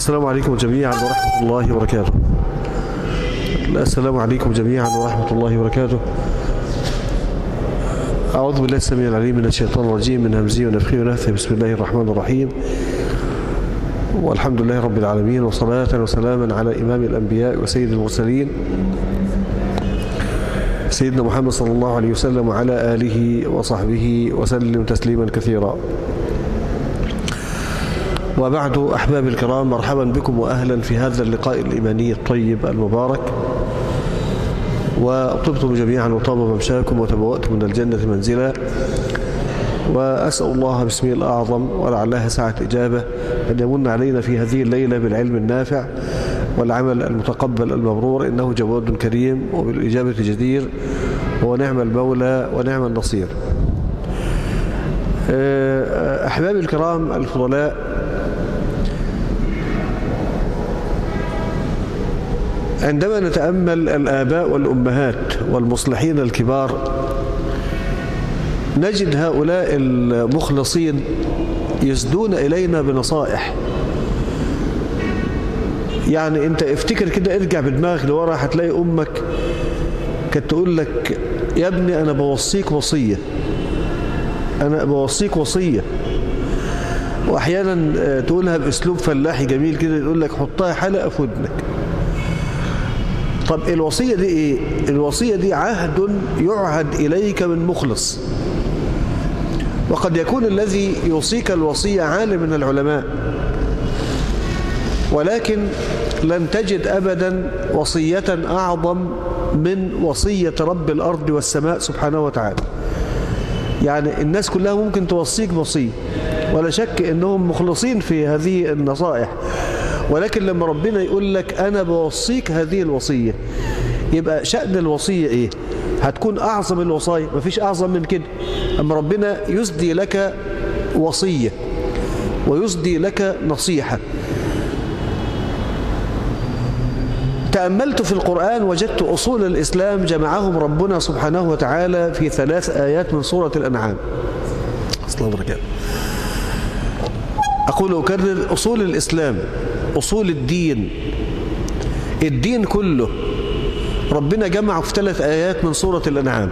السلام عليكم جميعا ورحمة الله وبركاته السلام عليكم جميعا ورحمة الله وبركاته أعوذ بالله السميع العليم من الشيطان الرجيم من همزه ونفخه ونفثه بسم الله الرحمن الرحيم والحمد لله رب العالمين وصلاة وسلاما على إمام الأنبياء وسيد المرسلين سيدنا محمد صلى الله عليه وسلم وعلى آله وصحبه وسلم تسليما كثيرا وبعد أحباب الكرام مرحبا بكم وأهلا في هذا اللقاء الإيماني الطيب المبارك وطبتم جميعا وطاب ممشاكم وتبوأتم من الجنة منزلا وأسأل الله باسمه الأعظم ولعلها ساعة إجابة أن يمن علينا في هذه الليلة بالعلم النافع والعمل المتقبل المبرور إنه جواد كريم وبالإجابة جدير ونعم المولى ونعم النصير أحبابي الكرام الفضلاء عندما نتأمل الآباء والأمهات والمصلحين الكبار نجد هؤلاء المخلصين يسدون إلينا بنصائح يعني انت افتكر كده ارجع بدماغك لورا هتلاقي امك كانت تقول لك يا ابني انا بوصيك وصية انا بوصيك وصية واحيانا تقولها باسلوب فلاحي جميل كده يقول لك حطها حلقة في ودنك طب الوصية دي ايه الوصية دي عهد يعهد اليك من مخلص وقد يكون الذي يوصيك الوصية عالم من العلماء ولكن لن تجد أبدا وصية أعظم من وصية رب الأرض والسماء سبحانه وتعالى يعني الناس كلها ممكن توصيك وصية ولا شك أنهم مخلصين في هذه النصائح ولكن لما ربنا يقول لك أنا بوصيك هذه الوصية يبقى شأن الوصية إيه هتكون أعظم الوصايا مفيش أعظم من كده أما ربنا يسدي لك وصية ويسدي لك نصيحة تأملت في القرآن وجدت أصول الإسلام جمعهم ربنا سبحانه وتعالى في ثلاث آيات من سورة الأنعام أصلا بركاته أقول أكرر أصول الإسلام أصول الدين الدين كله ربنا جمعه في ثلاث آيات من سورة الأنعام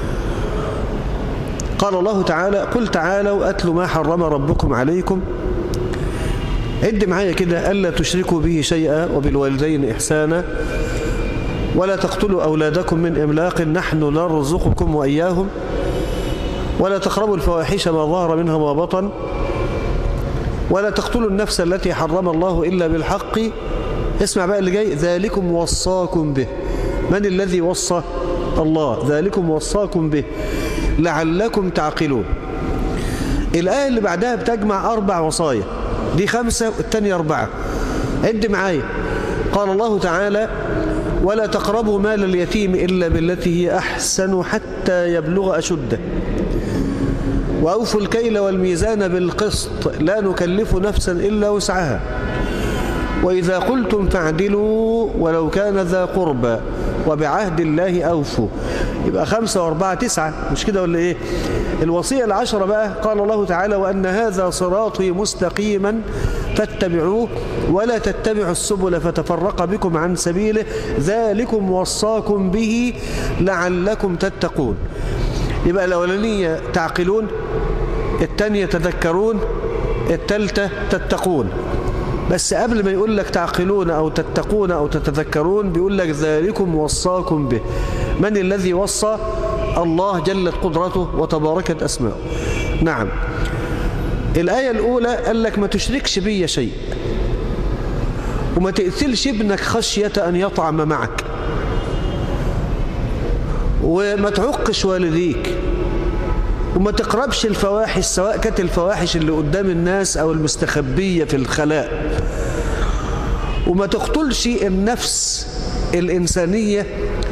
قال الله تعالى قل تعالوا أتلوا ما حرم ربكم عليكم عد معايا كده ألا تشركوا به شيئا وبالوالدين إحسانا ولا تقتلوا أولادكم من إملاق نحن نرزقكم وإياهم ولا تقربوا الفواحش ما ظهر منها ما بطن ولا تقتلوا النفس التي حرم الله إلا بالحق اسمع بقى اللي جاي ذلكم وصاكم به من الذي وصى الله ذلكم وصاكم به لعلكم تعقلون الآية اللي بعدها بتجمع أربع وصايا دي خمسة والتانية أربعة عد معايا قال الله تعالى ولا تقربوا مال اليتيم إلا بالتي هي أحسن حتى يبلغ أشده وأوفوا الكيل والميزان بالقسط لا نكلف نفسا إلا وسعها وإذا قلتم فاعدلوا ولو كان ذا قربى وبعهد الله أوفوا يبقى خمسة واربعة تسعة مش كده ولا إيه الوصية العشرة بقى قال الله تعالى وأن هذا صراطي مستقيما فاتبعوه ولا تتبعوا السبل فتفرق بكم عن سبيله ذلكم وصاكم به لعلكم تتقون يبقى الأولانية تعقلون الثانية تذكرون الثالثة تتقون بس قبل ما يقول لك تعقلون أو تتقون أو تتذكرون بيقول لك ذلكم وصاكم به من الذي وصى الله جلت قدرته وتباركت أسماؤه نعم الآية الأولى قال لك ما تشركش بي شيء وما تقتلش ابنك خشية أن يطعم معك وما تعقش والديك وما تقربش الفواحش سواء كانت الفواحش اللي قدام الناس أو المستخبية في الخلاء وما تقتلش النفس الإنسانية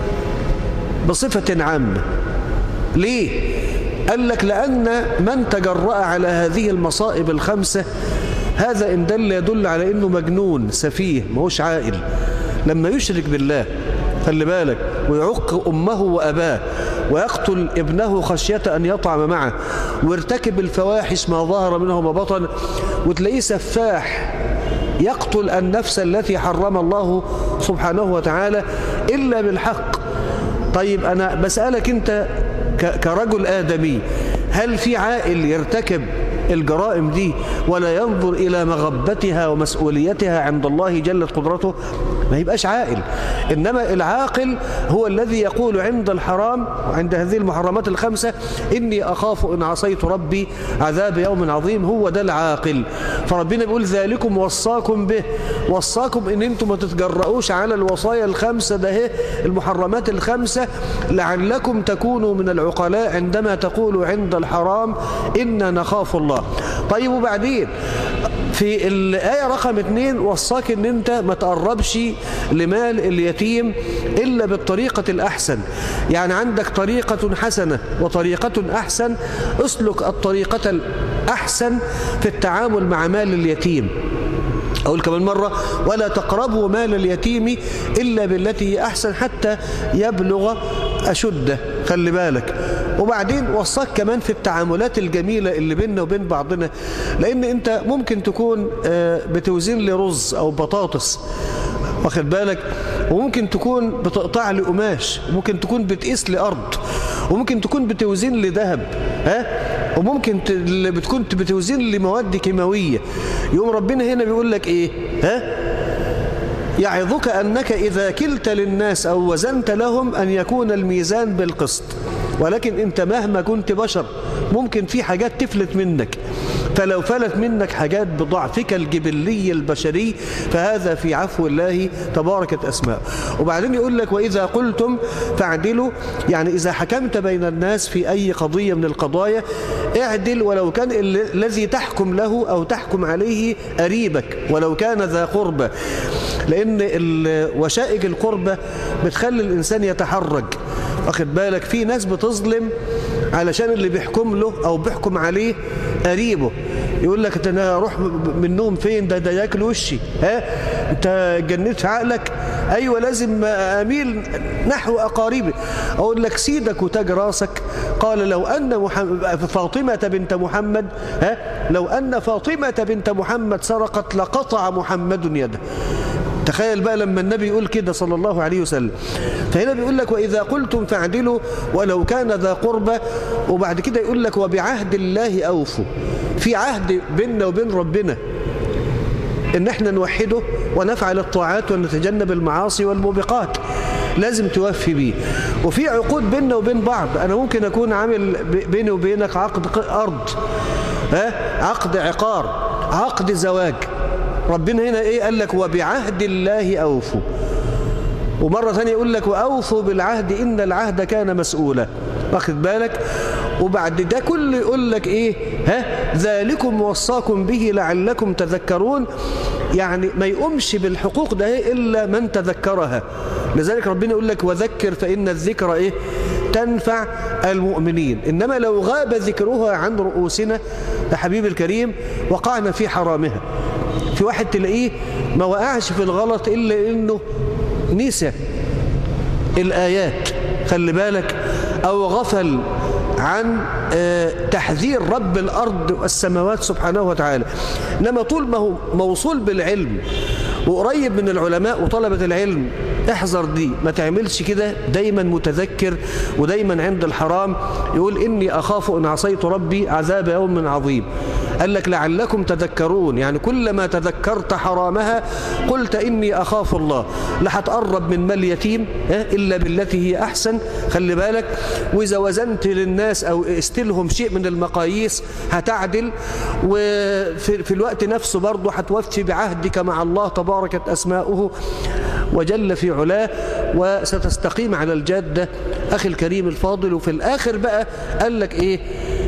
بصفة عامة ليه؟ قال لك لأن من تجرأ على هذه المصائب الخمسة هذا إن دل يدل على أنه مجنون سفيه ماهوش عاقل لما يشرك بالله خلي بالك ويعق أمه وأباه ويقتل ابنه خشية أن يطعم معه ويرتكب الفواحش ما ظهر منه ما بطن وتلاقيه سفاح يقتل النفس التي حرم الله سبحانه وتعالى إلا بالحق طيب أنا بسألك أنت كرجل آدمي هل في عائل يرتكب الجرائم دي ولا ينظر إلى مغبتها ومسؤوليتها عند الله جلت قدرته ما يبقاش عاقل إنما العاقل هو الذي يقول عند الحرام عند هذه المحرمات الخمسة إني أخاف إن عصيت ربي عذاب يوم عظيم هو ده العاقل فربنا بيقول ذلكم وصاكم به وصاكم إن أنتم ما تتجرؤوش على الوصايا الخمسة ده هي المحرمات الخمسة لعلكم تكونوا من العقلاء عندما تقولوا عند الحرام إنا نخاف الله طيب وبعدين في الآية رقم اتنين وصاك ان انت ما تقربش لمال اليتيم إلا بالطريقة الأحسن يعني عندك طريقة حسنة وطريقة أحسن اسلك الطريقة الأحسن في التعامل مع مال اليتيم أقول كمان مرة ولا تقربوا مال اليتيم إلا بالتي هي أحسن حتى يبلغ أشده خلي بالك وبعدين وصاك كمان في التعاملات الجميلة اللي بيننا وبين بعضنا لأن أنت ممكن تكون بتوزين لي رز أو بطاطس واخد بالك وممكن تكون بتقطع لي قماش وممكن تكون بتقيس لي أرض وممكن تكون بتوزين لي ذهب ها وممكن بتكون بتوزين لي مواد كيماوية يوم ربنا هنا بيقول لك ايه ها يعظك أنك إذا كلت للناس أو وزنت لهم أن يكون الميزان بالقسط ولكن أنت مهما كنت بشر ممكن في حاجات تفلت منك فلو فلت منك حاجات بضعفك الجبلي البشري فهذا في عفو الله تباركة أسماء وبعدين يقول لك وإذا قلتم فاعدلوا يعني إذا حكمت بين الناس في أي قضية من القضايا اعدل ولو كان الذي تحكم له أو تحكم عليه قريبك ولو كان ذا قربة لأن وشائج القربة بتخلي الإنسان يتحرج واخد بالك في ناس بتظلم علشان اللي بيحكم له أو بيحكم عليه قريبه يقول لك انا اروح منهم فين ده ده ياكل وشي ها انت جنيت عقلك ايوه لازم اميل نحو اقاربي اقول لك سيدك وتاج راسك قال لو ان محمد فاطمه بنت محمد ها لو ان فاطمه بنت محمد سرقت لقطع محمد يده تخيل بقى لما النبي يقول كده صلى الله عليه وسلم فهنا بيقول لك وإذا قلتم فاعدلوا ولو كان ذا قربة وبعد كده يقول لك وبعهد الله أوفوا في عهد بيننا وبين ربنا إن احنا نوحده ونفعل الطاعات ونتجنب المعاصي والموبقات لازم توفي بيه وفي عقود بيننا وبين بعض أنا ممكن أكون عامل بيني وبينك عقد أرض ها عقد عقار عقد زواج ربنا هنا ايه قال لك وبعهد الله أوفوا ومرة ثانية يقول لك وأوفوا بالعهد إن العهد كان مسؤولا واخد بالك وبعد ده كله يقول لك ايه ها ذلكم وصاكم به لعلكم تذكرون يعني ما يقومش بالحقوق ده إلا من تذكرها لذلك ربنا يقول لك وذكر فإن الذكر ايه تنفع المؤمنين إنما لو غاب ذكرها عن رؤوسنا يا حبيبي الكريم وقعنا في حرامها في واحد تلاقيه ما وقعش في الغلط إلا إنه نسى الآيات خلي بالك أو غفل عن تحذير رب الأرض والسماوات سبحانه وتعالى إنما طول ما هو موصول بالعلم وقريب من العلماء وطلبة العلم احذر دي ما تعملش كده دايما متذكر ودايما عند الحرام يقول إني أخاف إن عصيت ربي عذاب يوم عظيم قال لك لعلكم تذكرون يعني كلما تذكرت حرامها قلت إني أخاف الله لا هتقرب من مال يتيم إلا بالتي هي أحسن خلي بالك وإذا وزنت للناس أو استلهم شيء من المقاييس هتعدل وفي في الوقت نفسه برضه هتوفي بعهدك مع الله تباركت أسماؤه وجل في علاه وستستقيم على الجادة أخي الكريم الفاضل وفي الآخر بقى قال لك إيه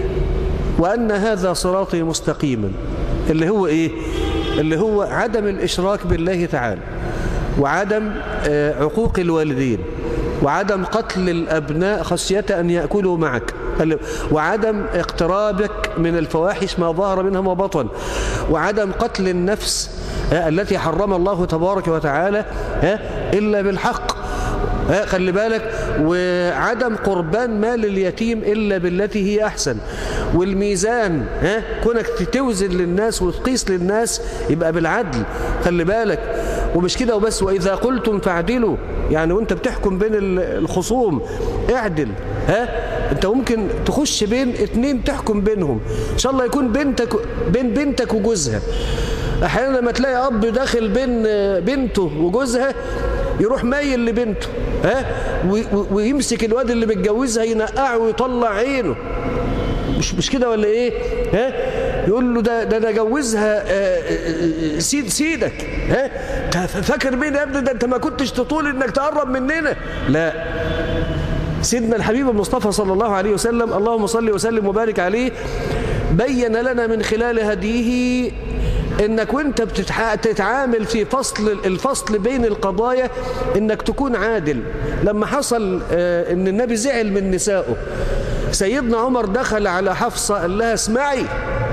وأن هذا صراطي مستقيما اللي هو إيه اللي هو عدم الإشراك بالله تعالى وعدم عقوق الوالدين وعدم قتل الأبناء خشية أن يأكلوا معك وعدم اقترابك من الفواحش ما ظهر منها ما بطن وعدم قتل النفس التي حرم الله تبارك وتعالى إلا بالحق ها خلي بالك وعدم قربان مال اليتيم إلا بالتي هي أحسن والميزان ها كونك توزن للناس وتقيس للناس يبقى بالعدل خلي بالك ومش كده وبس وإذا قلتم فاعدلوا يعني وانت بتحكم بين الخصوم اعدل ها انت ممكن تخش بين اتنين تحكم بينهم ان شاء الله يكون بنتك بين بنتك وجوزها احيانا لما تلاقي اب داخل بين بنته وجوزها يروح مايل لبنته ها ويمسك الواد اللي متجوزها ينقعه ويطلع عينه مش مش كده ولا ايه ها يقول له ده ده انا جوزها سيد سيدك ها فاكر مين يا ابني ده انت ما كنتش تطول انك تقرب مننا لا سيدنا الحبيب المصطفى صلى الله عليه وسلم اللهم صل وسلم وبارك عليه بين لنا من خلال هديه انك وانت بتتعامل في فصل الفصل بين القضايا انك تكون عادل لما حصل ان النبي زعل من نسائه سيدنا عمر دخل على حفصة قال لها اسمعي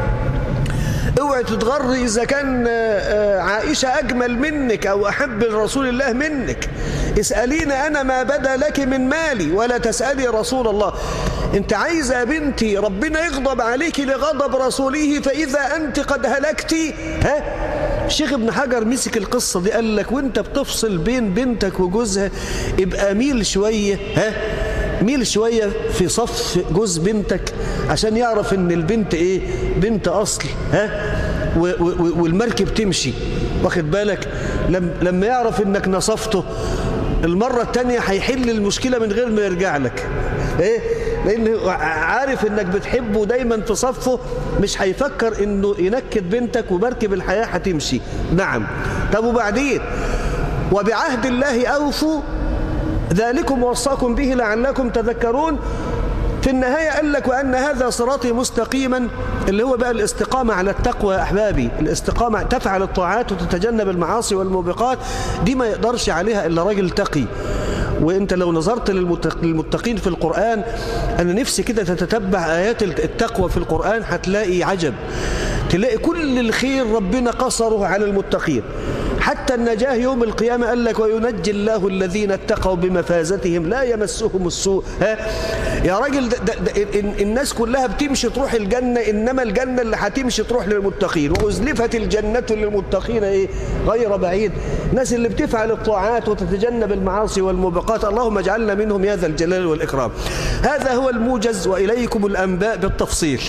اوعي تتغري اذا كان عائشة اجمل منك او احب لرسول الله منك اسأليني انا ما بدا لك من مالي ولا تسألي رسول الله انت عايزة يا بنتي ربنا يغضب عليك لغضب رسوله فاذا انت قد هلكتي ها الشيخ ابن حجر مسك القصة دي قال لك وانت بتفصل بين بنتك وجوزها ابقى ميل شوية ها ميل شوية في صف جوز بنتك عشان يعرف ان البنت ايه بنت اصل ها والمركب تمشي واخد بالك لما يعرف انك نصفته المرة التانية هيحل المشكلة من غير ما يرجع لك ايه لان عارف انك بتحبه دايما في صفه مش هيفكر انه ينكد بنتك ومركب الحياة هتمشي نعم طب وبعدين وبعهد الله اوفوا ذلكم وصاكم به لعلكم تذكرون في النهاية قال لك وأن هذا صراطي مستقيما اللي هو بقى الاستقامة على التقوى يا أحبابي الاستقامة تفعل الطاعات وتتجنب المعاصي والموبقات دي ما يقدرش عليها إلا راجل تقي وانت لو نظرت للمتقين في القرآن أنا نفسي كده تتتبع آيات التقوى في القرآن هتلاقي عجب تلاقي كل الخير ربنا قصره على المتقين حتى النجاة يوم القيامة قال لك وينجي الله الذين اتقوا بمفازتهم لا يمسهم السوء ها يا راجل ده ده ده الناس كلها بتمشي تروح الجنة إنما الجنة اللي هتمشي تروح للمتقين وأزلفت الجنة للمتقين إيه غير بعيد الناس اللي بتفعل الطاعات وتتجنب المعاصي والموبقات اللهم اجعلنا منهم يا ذا الجلال والإكرام هذا هو الموجز وإليكم الأنباء بالتفصيل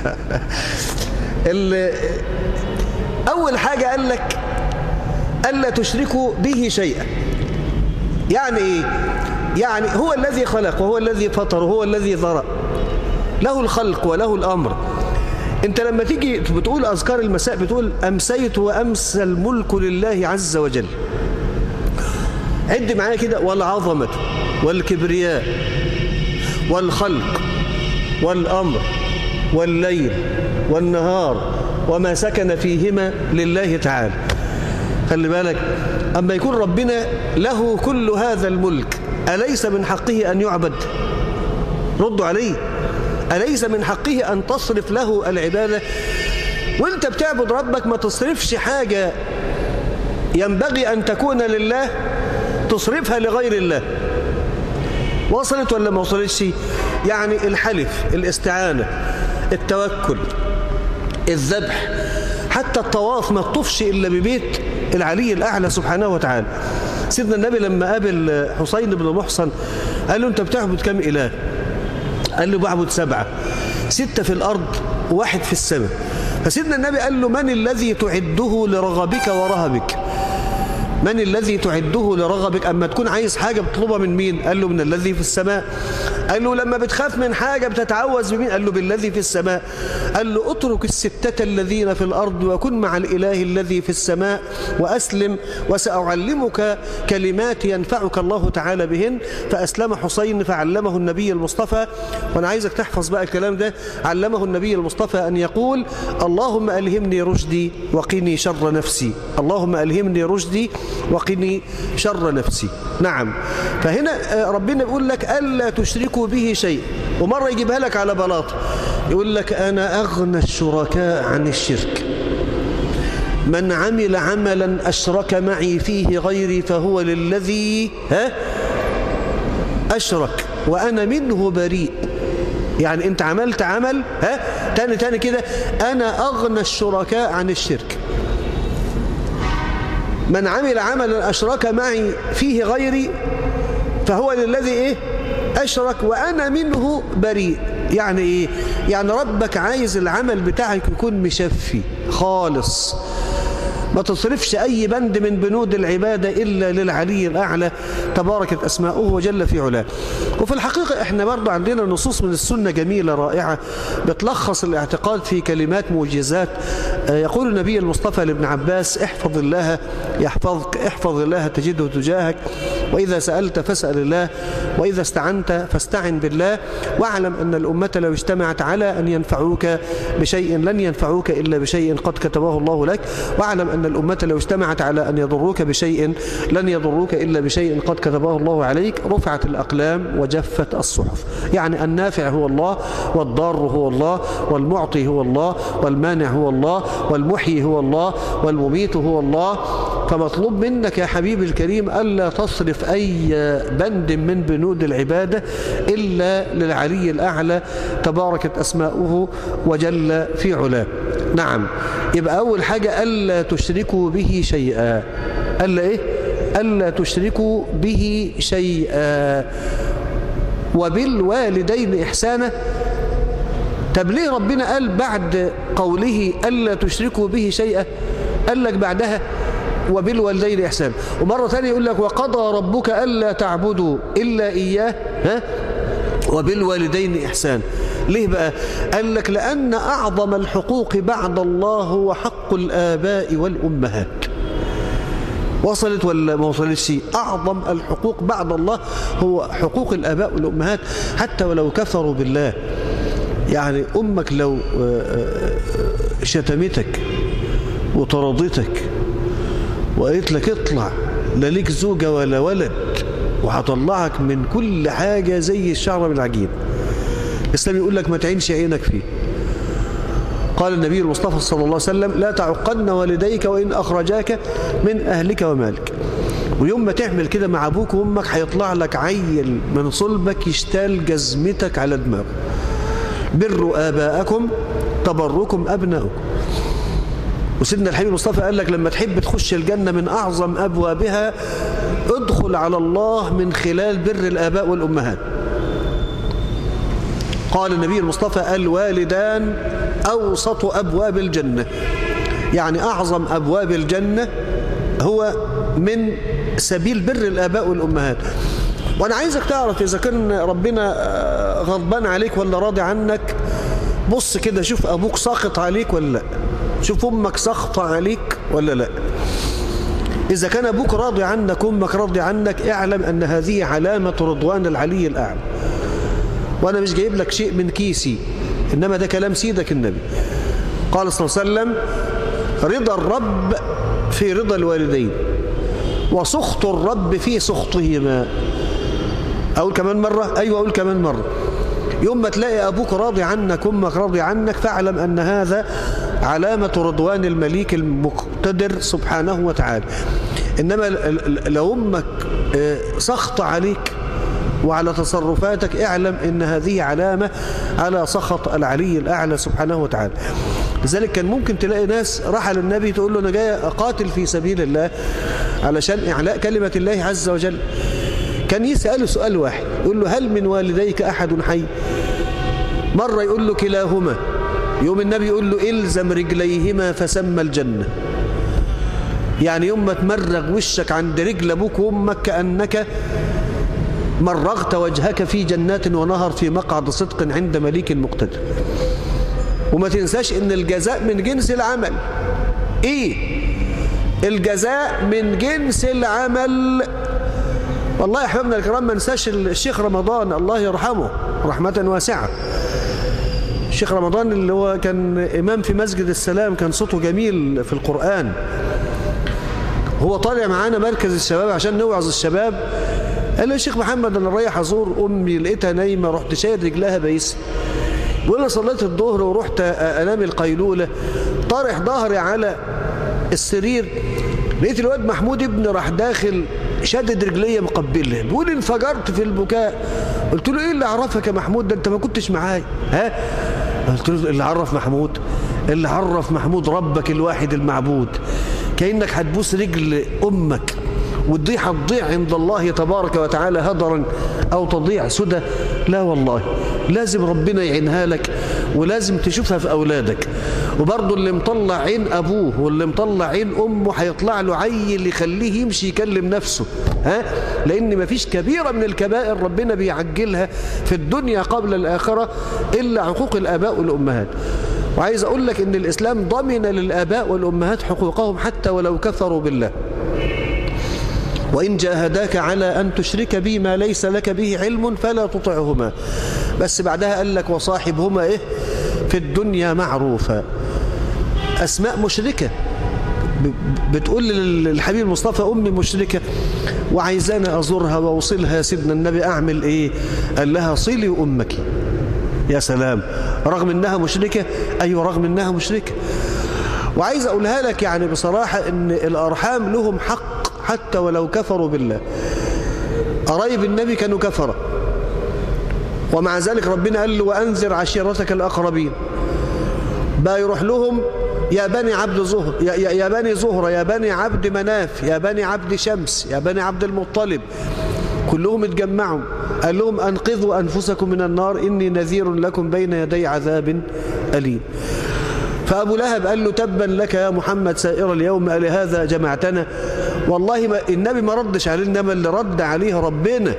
أول حاجة قال لك ألا تشركوا به شيئا يعني إيه؟ يعني هو الذي خلق وهو الذي فطر وهو الذي ذرأ له الخلق وله الأمر انت لما تيجي بتقول أذكار المساء بتقول أمسيت وأمسى الملك لله عز وجل عد معايا كده والعظمة والكبرياء والخلق والأمر والليل والنهار وما سكن فيهما لله تعالى خلي بالك أما يكون ربنا له كل هذا الملك أليس من حقه أن يعبد ردوا عليه أليس من حقه أن تصرف له العبادة وانت بتعبد ربك ما تصرفش حاجة ينبغي أن تكون لله تصرفها لغير الله وصلت ولا ما وصلتش يعني الحلف الاستعانة التوكل الذبح حتى الطواف ما تطفش إلا ببيت العلي الأعلى سبحانه وتعالى سيدنا النبي لما قابل حسين بن محصن قال له أنت بتعبد كم إله قال له بعبد سبعة ستة في الأرض واحد في السماء فسيدنا النبي قال له من الذي تعده لرغبك ورهبك من الذي تعده لرغبك أما تكون عايز حاجة بتطلبها من مين قال له من الذي في السماء قال له لما بتخاف من حاجة بتتعوذ بمين قال له بالذي في السماء قال له اترك الستة الذين في الأرض وكن مع الإله الذي في السماء وأسلم وسأعلمك كلمات ينفعك الله تعالى بهن فأسلم حسين فعلمه النبي المصطفى وأنا عايزك تحفظ بقى الكلام ده علمه النبي المصطفى أن يقول اللهم ألهمني رشدي وقني شر نفسي اللهم ألهمني رشدي وقني شر نفسي نعم فهنا ربنا يقول لك ألا تشركوا به شيء ومرة يجيبها لك على بلاط يقول لك أنا أغنى الشركاء عن الشرك من عمل عملا أشرك معي فيه غيري فهو للذي ها أشرك وأنا منه بريء يعني أنت عملت عمل ها تاني تاني كده أنا أغنى الشركاء عن الشرك من عمل عملا أشرك معي فيه غيري فهو للذي إيه أشرك وأنا منه بريء يعني إيه يعني ربك عايز العمل بتاعك يكون مشفي خالص ما تصرفش أي بند من بنود العبادة إلا للعلي الأعلى تباركت أسماؤه وجل في علاه وفي الحقيقة إحنا برضو عندنا نصوص من السنة جميلة رائعة بتلخص الاعتقاد في كلمات موجزات يقول النبي المصطفى لابن عباس احفظ الله يحفظك احفظ الله تجده تجاهك وإذا سألت فاسأل الله وإذا استعنت فاستعن بالله واعلم أن الأمة لو اجتمعت على أن ينفعوك بشيء لن ينفعوك إلا بشيء قد كتبه الله لك واعلم أن الأمة لو اجتمعت على أن يضروك بشيء لن يضروك إلا بشيء قد كتبه الله عليك رفعت الأقلام وجفت الصحف يعني النافع هو الله والضار هو الله والمعطي هو الله والمانع هو الله والمحيي هو الله والمميت هو الله فمطلوب منك يا حبيبي الكريم ألا تصرف أي بند من بنود العبادة إلا للعلي الأعلى تباركت أسماؤه وجل في علاه نعم يبقى أول حاجة ألا تشركوا به شيئا ألا إيه ألا تشركوا به شيئا وبالوالدين إحسانا طب ليه ربنا قال بعد قوله ألا تشركوا به شيئا قال لك بعدها وبالوالدين إحسانا ومرة ثانية يقول لك وقضى ربك ألا تعبدوا إلا إياه ها وبالوالدين إحسان ليه بقى قال لك لأن أعظم الحقوق بعد الله هو حق الآباء والأمهات وصلت ولا ما وصلتش أعظم الحقوق بعد الله هو حقوق الآباء والأمهات حتى ولو كفروا بالله يعني أمك لو شتمتك وطردتك وقالت لك اطلع لا ليك زوجة ولا ولد وهطلعك من كل حاجة زي الشعر من العجين الإسلام يقول لك ما تعينش عينك فيه قال النبي المصطفى صلى الله عليه وسلم لا تعقدن والديك وإن أخرجاك من أهلك ومالك ويوم ما تعمل كده مع أبوك وأمك هيطلع لك عيل من صلبك يشتال جزمتك على دماغه بروا آباءكم تبركم أبناؤكم وسيدنا الحبيب المصطفى قال لك لما تحب تخش الجنة من أعظم أبوابها ادخل على الله من خلال بر الآباء والأمهات قال النبي المصطفى الوالدان أوسط أبواب الجنة يعني أعظم أبواب الجنة هو من سبيل بر الآباء والأمهات وأنا عايزك تعرف إذا كان ربنا غضبان عليك ولا راضي عنك بص كده شوف أبوك ساخط عليك ولا لا شوف أمك ساخطة عليك ولا لا إذا كان أبوك راضي عنك أمك راضي عنك اعلم أن هذه علامة رضوان العلي الأعلى وأنا مش جايب لك شيء من كيسي إنما ده كلام سيدك النبي قال صلى الله عليه وسلم رضا الرب في رضا الوالدين وسخط الرب في سخطهما أقول كمان مرة أيوة أقول كمان مرة يوم ما تلاقي أبوك راضي عنك أمك راضي عنك فاعلم أن هذا علامة رضوان المليك المقتدر سبحانه وتعالى إنما لو أمك سخط عليك وعلى تصرفاتك اعلم ان هذه علامة على سخط العلي الأعلى سبحانه وتعالى لذلك كان ممكن تلاقي ناس راح للنبي تقول له أنا جاي أقاتل في سبيل الله علشان إعلاء كلمة الله عز وجل كان يسأله سؤال واحد يقول له هل من والديك أحد حي مرة يقول له كلاهما يوم النبي يقول له إلزم رجليهما فسمى الجنة يعني يوم ما تمرغ وشك عند رجل أبوك وأمك كأنك مرغت وجهك في جنات ونهر في مقعد صدق عند مليك مقتدر وما تنساش ان الجزاء من جنس العمل ايه الجزاء من جنس العمل والله يا احبابنا الكرام ما ننساش الشيخ رمضان الله يرحمه رحمة واسعة الشيخ رمضان اللي هو كان إمام في مسجد السلام كان صوته جميل في القرآن هو طالع معانا مركز الشباب عشان نوعظ الشباب قال لي يا شيخ محمد أنا رايح أزور أمي لقيتها نايمة رحت شايل رجلها بايسه بيقول لي صليت الظهر ورحت أنام القيلولة طارح ظهري على السرير لقيت الواد محمود ابني راح داخل شدد رجليه مقبلها بيقول انفجرت في البكاء قلت له ايه اللي عرفك يا محمود ده انت ما كنتش معايا ها قلت له اللي عرف محمود اللي عرف محمود ربك الواحد المعبود كأنك هتبوس رجل أمك وتضيع هتضيع عند الله تبارك وتعالى هدرا أو تضيع سدى لا والله لازم ربنا يعينها لك ولازم تشوفها في أولادك وبرضه اللي مطلع عين أبوه واللي مطلع عين أمه هيطلع له عيل يخليه يمشي يكلم نفسه ها؟ لأن مفيش كبيرة من الكبائر ربنا بيعجلها في الدنيا قبل الآخرة إلا عقوق الآباء والأمهات وعايز أقول لك إن الإسلام ضمن للآباء والأمهات حقوقهم حتى ولو كفروا بالله وإن جاهداك على أن تشرك بي ما ليس لك به علم فلا تطعهما بس بعدها قال لك وصاحبهما إيه في الدنيا معروفا أسماء مشركة بتقول للحبيب المصطفى أمي مشركة وعايزانا أزورها وأوصلها سيدنا النبي أعمل إيه قال لها صلي أمك يا سلام رغم أنها مشركة أيوة رغم أنها مشركة وعايز أقولها لك يعني بصراحة أن الأرحام لهم حق حتى ولو كفروا بالله قرايب النبي كانوا كفرة ومع ذلك ربنا قال له وأنذر عشيرتك الأقربين بقى يروح لهم يا بني عبد زهر يا, يا, يا بني زهرة يا بني عبد مناف يا بني عبد شمس يا بني عبد المطلب كلهم اتجمعوا قال لهم أنقذوا أنفسكم من النار إني نذير لكم بين يدي عذاب أليم فأبو لهب قال له تبا لك يا محمد سائر اليوم لهذا جمعتنا والله ما النبي ما ردش عليه إنما اللي رد عليه ربنا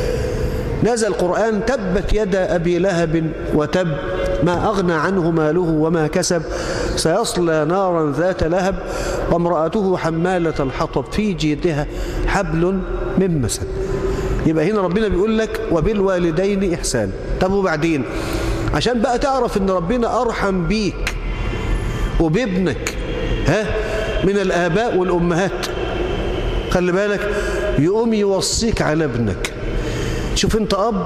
نزل القرآن تبت يد أبي لهب وتب ما أغنى عنه ماله وما كسب سيصلى نارا ذات لهب وامرأته حمالة الحطب في جيدها حبل من مسد يبقى هنا ربنا بيقول لك وبالوالدين إحسان طب وبعدين عشان بقى تعرف ان ربنا أرحم بيك وبابنك ها من الآباء والأمهات خلي بالك يقوم يوصيك على ابنك شوف انت أب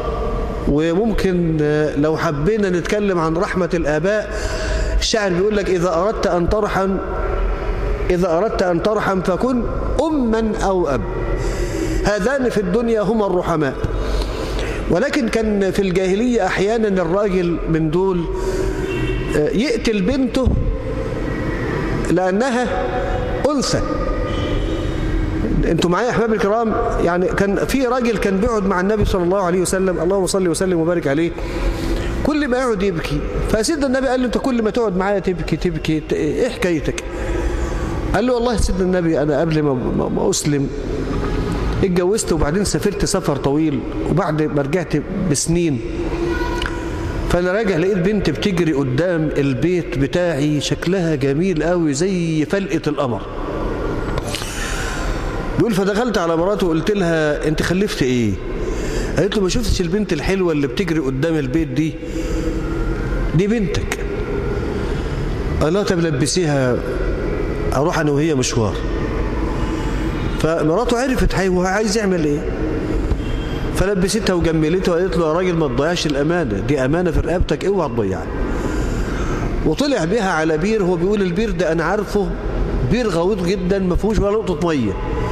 وممكن لو حبينا نتكلم عن رحمة الآباء الشاعر بيقول لك إذا أردت أن ترحم إذا أردت أن ترحم فكن أما أو أب هذان في الدنيا هما الرحماء ولكن كان في الجاهلية أحيانا الراجل من دول يقتل بنته لأنها أنثى انتوا معايا يا احباب الكرام يعني كان في راجل كان بيقعد مع النبي صلى الله عليه وسلم اللهم صل وسلم وبارك عليه كل ما يقعد يبكي فسيدنا النبي قال له انت كل ما تقعد معايا تبكي تبكي ايه حكايتك قال له والله سيدنا النبي انا قبل ما, ما اسلم اتجوزت وبعدين سافرت سفر طويل وبعد ما رجعت بسنين فانا راجع لقيت بنت بتجري قدام البيت بتاعي شكلها جميل قوي زي فلقة القمر بيقول فدخلت على مراته وقلت لها انت خلفت ايه قالت له ما شفتش البنت الحلوة اللي بتجري قدام البيت دي دي بنتك قال لها طب لبسيها اروح انا وهي مشوار فمراته عرفت هو عايز يعمل ايه فلبستها وجملتها وقالت له يا راجل ما تضيعش الامانه دي امانه في رقبتك اوعى تضيعها وطلع بها على بير هو بيقول البير ده انا عارفه بير غويط جدا ما فيهوش ولا نقطه ميه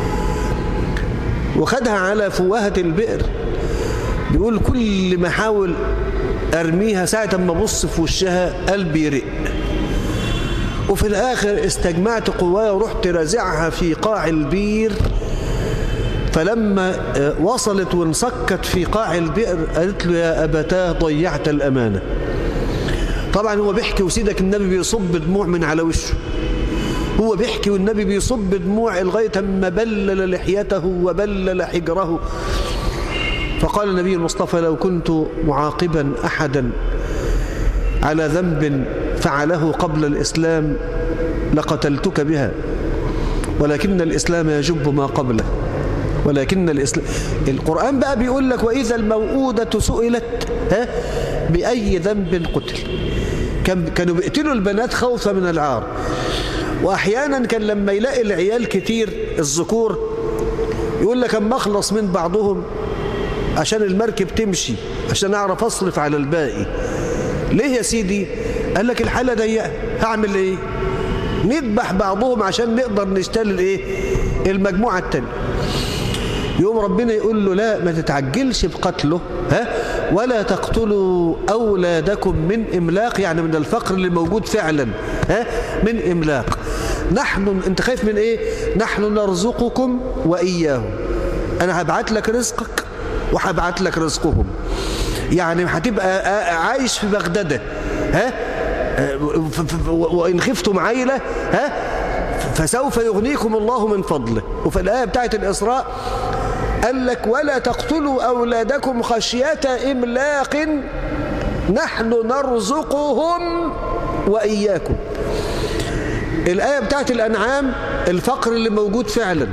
وخدها على فوهة البئر بيقول كل ما احاول ارميها ساعة ما ابص في وشها قلبي يرق وفي الاخر استجمعت قوايا ورحت رازعها في قاع البير فلما وصلت وانسكت في قاع البئر قالت له يا أبتاه ضيعت الأمانة طبعا هو بيحكي وسيدك النبي بيصب دموع من على وشه هو بيحكي والنبي بيصب دموع لغاية ما بلل لحيته وبلل حجره فقال النبي المصطفى لو كنت معاقبا أحدا على ذنب فعله قبل الإسلام لقتلتك بها ولكن الإسلام يجب ما قبله ولكن الإسلام القرآن بقى بيقول لك وإذا الموؤودة سئلت ها بأي ذنب قتل كانوا بيقتلوا البنات خوفا من العار وأحيانا كان لما يلاقي العيال كتير الذكور يقول لك أما أخلص من بعضهم عشان المركب تمشي عشان أعرف أصرف على الباقي ليه يا سيدي قال لك الحالة ضيقة هعمل إيه نذبح بعضهم عشان نقدر نشتغل إيه المجموعة التانية يوم ربنا يقول له لا ما تتعجلش بقتله ها ولا تقتلوا أولادكم من إملاق يعني من الفقر اللي موجود فعلا ها من إملاق نحن انت خايف من ايه نحن نرزقكم وإياهم أنا هبعت لك رزقك وهبعت لك رزقهم يعني هتبقى عايش في بغدادة ها وإن خفتم عيلة ها فسوف يغنيكم الله من فضله وفي الآية بتاعت الإسراء قال لك ولا تقتلوا أولادكم خشية إملاق نحن نرزقهم وإياكم الآية بتاعت الأنعام الفقر اللي موجود فعلا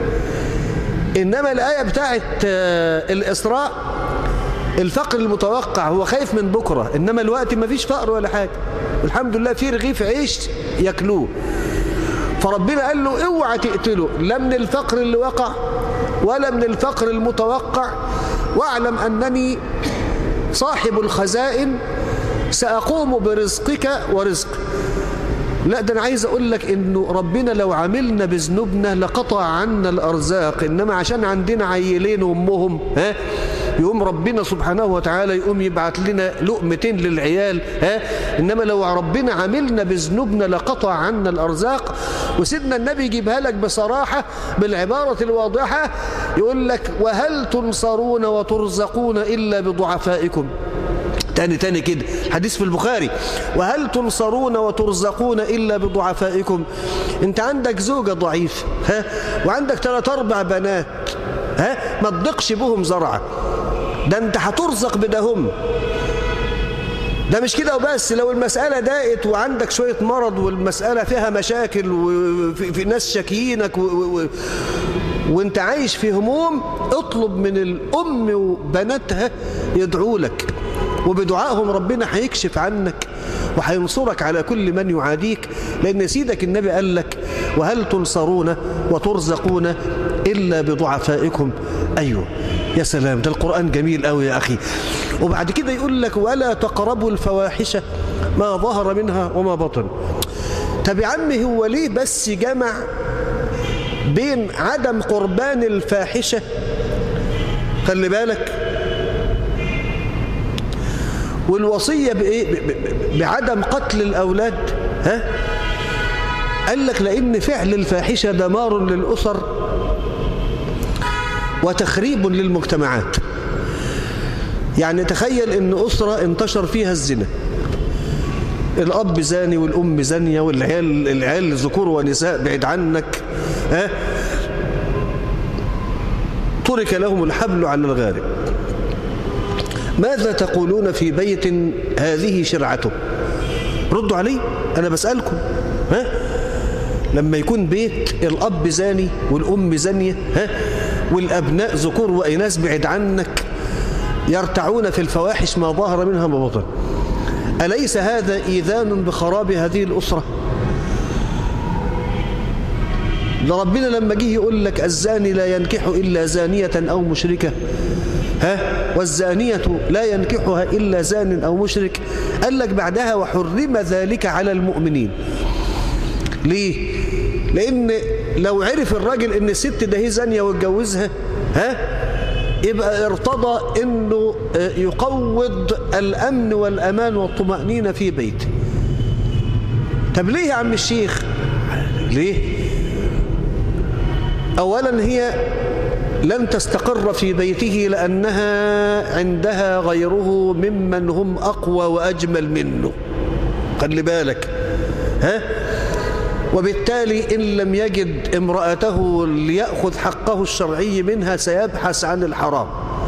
إنما الآية بتاعت الإسراء الفقر المتوقع هو خايف من بكرة إنما الوقت ما فيش فقر ولا حاجة الحمد لله في رغيف عيش ياكلوه فربنا قال له اوعى تقتله لا من الفقر اللي وقع ولا من الفقر المتوقع واعلم أنني صاحب الخزائن سأقوم برزقك ورزق لا ده أنا عايز أقول لك إنه ربنا لو عملنا بذنوبنا لقطع عنا الأرزاق إنما عشان عندنا عيلين وأمهم ها يقوم ربنا سبحانه وتعالى يقوم يبعت لنا لقمتين للعيال ها إنما لو ربنا عملنا بذنوبنا لقطع عنا الأرزاق وسيدنا النبي يجيبها لك بصراحة بالعبارة الواضحة يقول لك وهل تنصرون وترزقون إلا بضعفائكم تاني تاني كده حديث في البخاري وهل تنصرون وترزقون إلا بضعفائكم انت عندك زوجة ضعيف ها وعندك ثلاث أربع بنات ها ما تضقش بهم زرعة ده انت هترزق بدهم ده مش كده وبس لو المسألة ضاقت وعندك شوية مرض والمسألة فيها مشاكل وفي في ناس شاكيينك و... و... وانت عايش في هموم اطلب من الأم وبناتها يدعوا لك وبدعائهم ربنا هيكشف عنك وهينصرك على كل من يعاديك لأن سيدك النبي قال لك وهل تنصرون وترزقون إلا بضعفائكم أيوه يا سلام ده القرآن جميل قوي يا أخي وبعد كده يقول لك ولا تقربوا الفواحش ما ظهر منها وما بطن طب يا عم هو ليه بس جمع بين عدم قربان الفاحشة خلي بالك والوصية بإيه؟ بعدم قتل الأولاد ها؟ قال لك لأن فعل الفاحشة دمار للأسر وتخريب للمجتمعات يعني تخيل ان أسرة انتشر فيها الزنا الأب زاني والأم زانية والعيال العيال ذكور ونساء بعيد عنك ها ترك لهم الحبل على الغارب ماذا تقولون في بيت هذه شرعته ردوا علي أنا بسألكم ها لما يكون بيت الأب زاني والأم زانية ها والأبناء ذكور وإناث بعد عنك يرتعون في الفواحش ما ظهر منها ما بطن أليس هذا إيذان بخراب هذه الأسرة لربنا لما جه يقول لك الزاني لا ينكح إلا زانية أو مشركة ها والزانية لا ينكحها إلا زان أو مشرك قال لك بعدها وحرم ذلك على المؤمنين ليه لأن لو عرف الراجل ان الست ده هي زانية واتجوزها ها يبقى ارتضى انه يقوض الامن والامان والطمأنينة في بيته طب ليه يا عم الشيخ ليه اولا هي لن تستقر في بيته لأنها عندها غيره ممن هم أقوى وأجمل منه خلي بالك ها وبالتالي إن لم يجد امرأته ليأخذ حقه الشرعي منها سيبحث عن الحرام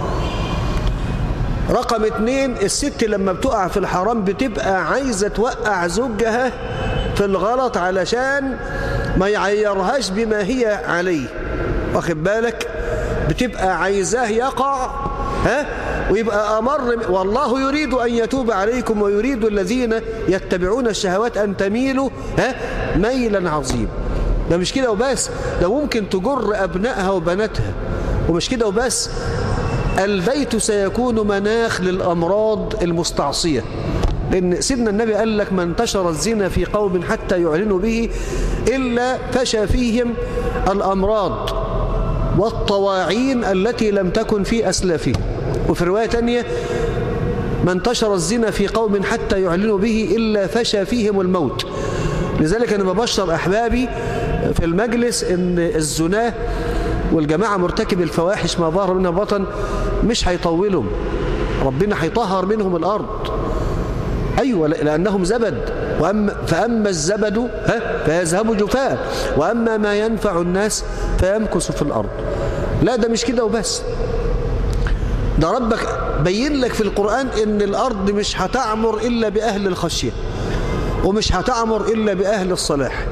رقم اتنين الست لما بتقع في الحرام بتبقى عايزة توقع زوجها في الغلط علشان ما يعيرهاش بما هي عليه واخد بالك بتبقى عايزاه يقع ها ويبقى أمر والله يريد أن يتوب عليكم ويريد الذين يتبعون الشهوات أن تميلوا ها ميلا عظيم ده مش كده وبس ده ممكن تجر أبنائها وبناتها ومش كده وبس البيت سيكون مناخ للأمراض المستعصية لأن سيدنا النبي قال لك ما انتشر الزنا في قوم حتى يعلنوا به إلا فشى فيهم الأمراض والطواعين التي لم تكن في أسلافه وفي رواية تانية ما انتشر الزنا في قوم حتى يعلنوا به إلا فشى فيهم الموت لذلك أنا ببشر أحبابي في المجلس أن الزناه والجماعة مرتكب الفواحش ما ظهر منها بطن مش هيطولهم ربنا هيطهر منهم الأرض أيوة لأنهم زبد وأما فأما الزبد ها فيذهب جفاء وأما ما ينفع الناس فيمكث في الأرض لا ده مش كده وبس ده ربك بين لك في القرآن ان الأرض مش هتعمر إلا بأهل الخشية ومش هتعمر إلا بأهل الصلاح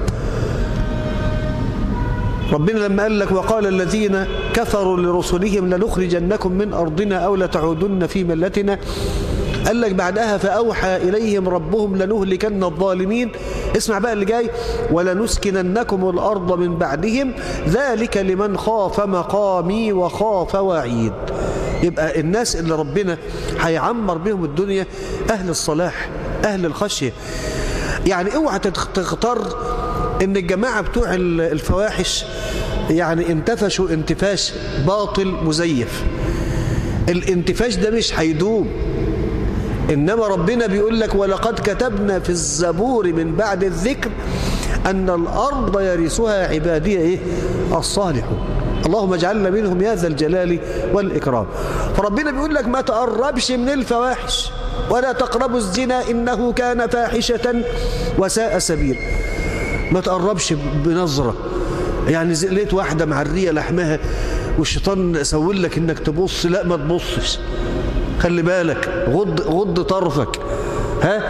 ربنا لما قال لك وقال الذين كفروا لرسلهم لنخرجنكم من أرضنا أو لتعودن في ملتنا قال لك بعدها فأوحى إليهم ربهم لنهلكن الظالمين اسمع بقى اللي جاي ولنسكننكم الأرض من بعدهم ذلك لمن خاف مقامي وخاف وعيد يبقى الناس اللي ربنا هيعمر بهم الدنيا أهل الصلاح أهل الخشية يعني اوعى تختار ان الجماعة بتوع الفواحش يعني انتفشوا انتفاش باطل مزيف الانتفاش ده مش هيدوم إنما ربنا بيقول لك ولقد كتبنا في الزبور من بعد الذكر أن الأرض يرثها عبادية إيه؟ الصالحون اللهم اجعلنا منهم يا ذا الجلال والإكرام فربنا بيقول لك ما تقربش من الفواحش ولا تقربوا الزنا إنه كان فاحشة وساء سبيل ما تقربش بنظرة يعني لقيت واحدة معرية لحمها والشيطان سول لك انك تبص لا ما تبصش خلي بالك غض, غض طرفك ها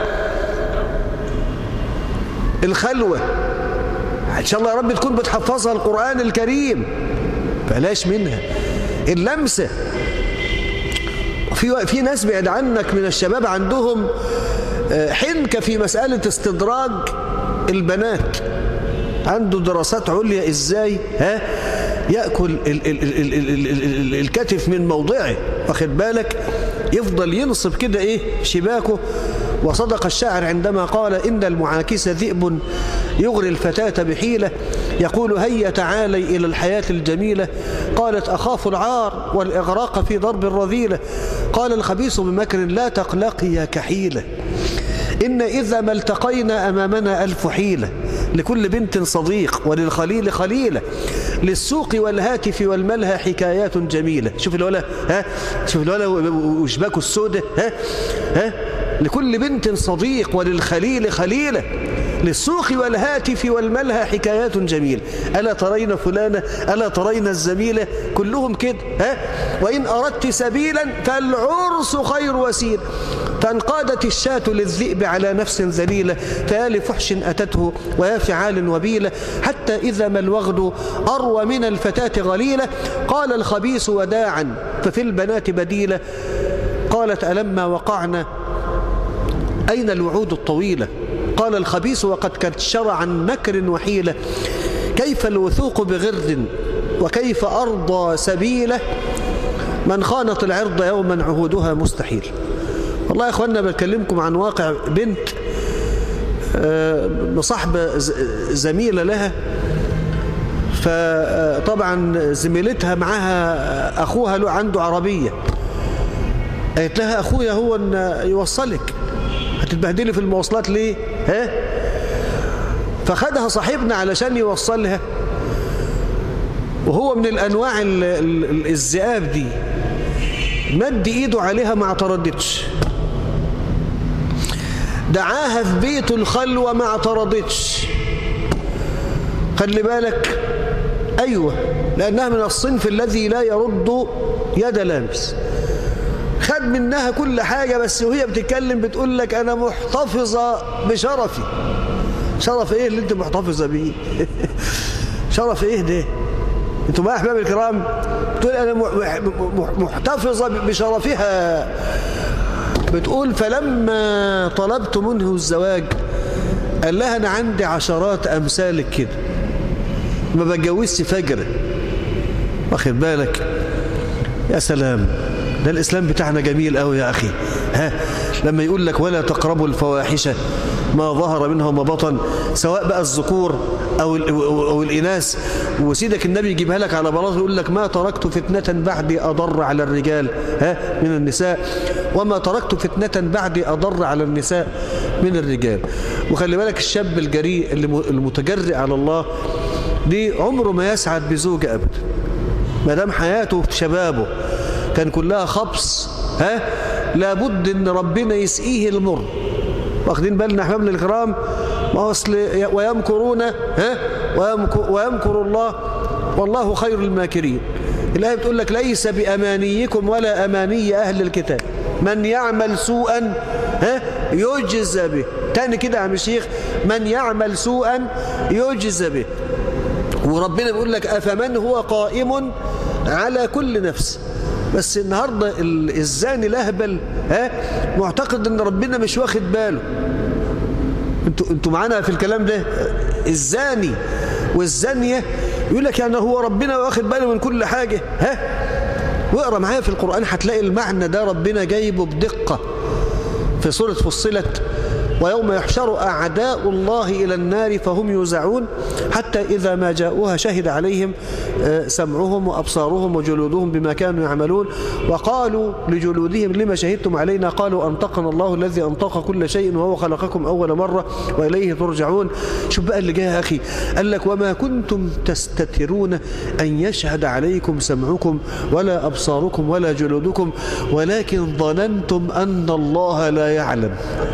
الخلوة إن شاء الله يا رب تكون بتحفظها القرآن الكريم بلاش منها اللمسة في في ناس بعد عنك من الشباب عندهم حنكة في مسألة استدراج البنات عنده دراسات عليا ازاي ها يأكل ال ال ال ال ال ال الكتف من موضعه واخد بالك يفضل ينصب كده ايه شباكه وصدق الشاعر عندما قال إن المعاكس ذئب يغري الفتاة بحيلة يقول هيا تعالي إلى الحياة الجميلة قالت أخاف العار والإغراق في ضرب الرذيلة قال الخبيث بمكر لا تقلقي يا كحيلة إن إذا ما التقينا أمامنا ألف حيلة لكل بنت صديق وللخليل خليلة للسوق والهاتف والملهى حكايات جميلة شوف الولا ها شوف الولا وشباكه السودة ها ها لكل بنت صديق وللخليل خليلة للسوق والهاتف والملهى حكايات جميلة ألا ترين فلانة ألا ترين الزميلة كلهم كده ها وإن أردت سبيلا فالعرس خير وسيل فانقادت الشاة للذئب على نفس ذليلة فيا لفحش أتته ويا فعال وبيلة حتى إذا ما الوغد أروى من الفتاة غليلة قال الخبيث وداعا ففي البنات بديلة قالت ألما وقعنا أين الوعود الطويلة قال الخبيث وقد كشر عن نكر وحيلة كيف الوثوق بغرد وكيف أرضى سبيلة من خانت العرض يوما عهودها مستحيل والله يا أخوانا بكلمكم عن واقع بنت مصاحبة زميلة لها فطبعا زميلتها معاها أخوها له عنده عربية قالت لها أخويا هو أن يوصلك هتتبهدلي في المواصلات ليه ها فخدها صاحبنا علشان يوصلها وهو من الأنواع الذئاب دي مد إيده عليها ما اعترضتش دعاها في بيته الخلوة ما اعترضتش خلي بالك أيوة لأنها من الصنف الذي لا يرد يد لامس خد منها كل حاجة بس وهي بتتكلم بتقول لك أنا محتفظة بشرفي شرف إيه اللي أنت محتفظة بيه شرف إيه ده أنتم بقى أحباب الكرام بتقول أنا محتفظة بشرفها بتقول فلما طلبت منه الزواج قال لها أنا عندي عشرات أمثالك كده ما بتجوزش فجر واخد بالك يا سلام ده الإسلام بتاعنا جميل قوي يا أخي ها لما يقول لك ولا تقربوا الفواحش ما ظهر منها وما بطن سواء بقى الذكور أو, أو الإناث وسيدك النبي يجيبها لك على بلاط يقول لك ما تركت فتنة بعدي أضر على الرجال ها من النساء وما تركت فتنة بعدي أضر على النساء من الرجال وخلي بالك الشاب الجريء المتجرئ على الله دي عمره ما يسعد بزوجة أبدا ما دام حياته في شبابه كان كلها خبص ها لابد ان ربنا يسقيه المر واخدين بالنا احبابنا الكرام ما اصل ويمكرون ها ويمكر, ويمكر الله والله خير الماكرين الآية بتقول لك ليس بأمانيكم ولا أماني أهل الكتاب من يعمل سوءا ها يجزى به تاني كده يا عم الشيخ من يعمل سوءا يجزى به وربنا بيقول لك أفمن هو قائم على كل نفس بس النهاردة الزاني لهبل ها معتقد ان ربنا مش واخد باله انتوا انتوا معانا في الكلام ده الزاني والزانية يقول لك يعني هو ربنا واخد باله من كل حاجة ها واقرا معايا في القرآن هتلاقي المعنى ده ربنا جايبه بدقة في سورة فصلت ويوم يحشر أعداء الله إلى النار فهم يوزعون حتى إذا ما جاءوها شهد عليهم آه، سمعهم وأبصارهم وجلودهم بما كانوا يعملون وقالوا لجلودهم لما شهدتم علينا قالوا أنطقنا الله الذي أنطق كل شيء وهو خلقكم أول مرة وإليه ترجعون شوف بقى اللي جاي يا أخي قال لك وما كنتم تستترون أن يشهد عليكم سمعكم ولا أبصاركم ولا جلودكم ولكن ظننتم أن الله لا يعلم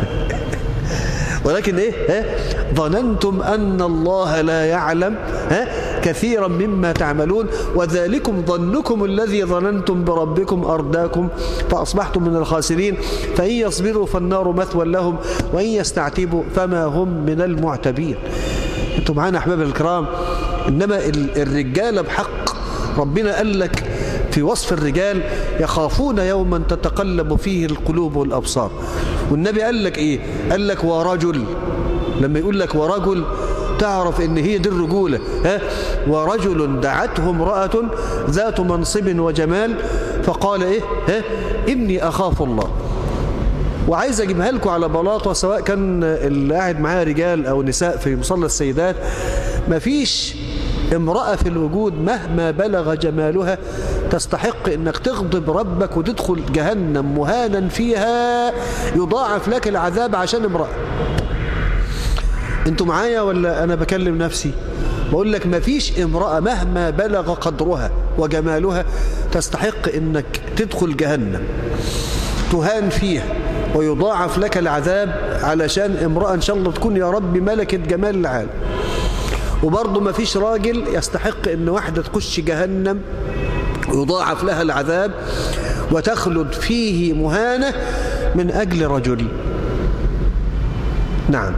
ولكن إيه ها ظننتم أن الله لا يعلم ها كثيرا مما تعملون وذلكم ظنكم الذي ظننتم بربكم أرداكم فأصبحتم من الخاسرين فإن يصبروا فالنار مثوى لهم وإن يستعتبوا فما هم من المعتبين انتم معانا أحباب الكرام إنما الرجال بحق ربنا قال لك في وصف الرجال يخافون يوما تتقلب فيه القلوب والأبصار والنبي قال لك إيه قال لك ورجل لما يقول لك ورجل تعرف ان هي دي الرجولة ها ورجل دعته امرأة ذات منصب وجمال فقال ايه ها اني اخاف الله وعايز اجيبها لكم على بلاطة سواء كان اللي قاعد معايا رجال او نساء في مصلى السيدات مفيش امرأة في الوجود مهما بلغ جمالها تستحق انك تغضب ربك وتدخل جهنم مهانا فيها يضاعف لك العذاب عشان امرأة انتوا معايا ولا انا بكلم نفسي بقول لك مفيش امرأة مهما بلغ قدرها وجمالها تستحق انك تدخل جهنم تهان فيها ويضاعف لك العذاب علشان امرأة ان شاء الله تكون يا رب ملكة جمال العالم وبرضه ما فيش راجل يستحق ان واحدة تخش جهنم ويضاعف لها العذاب وتخلد فيه مهانة من أجل رجل نعم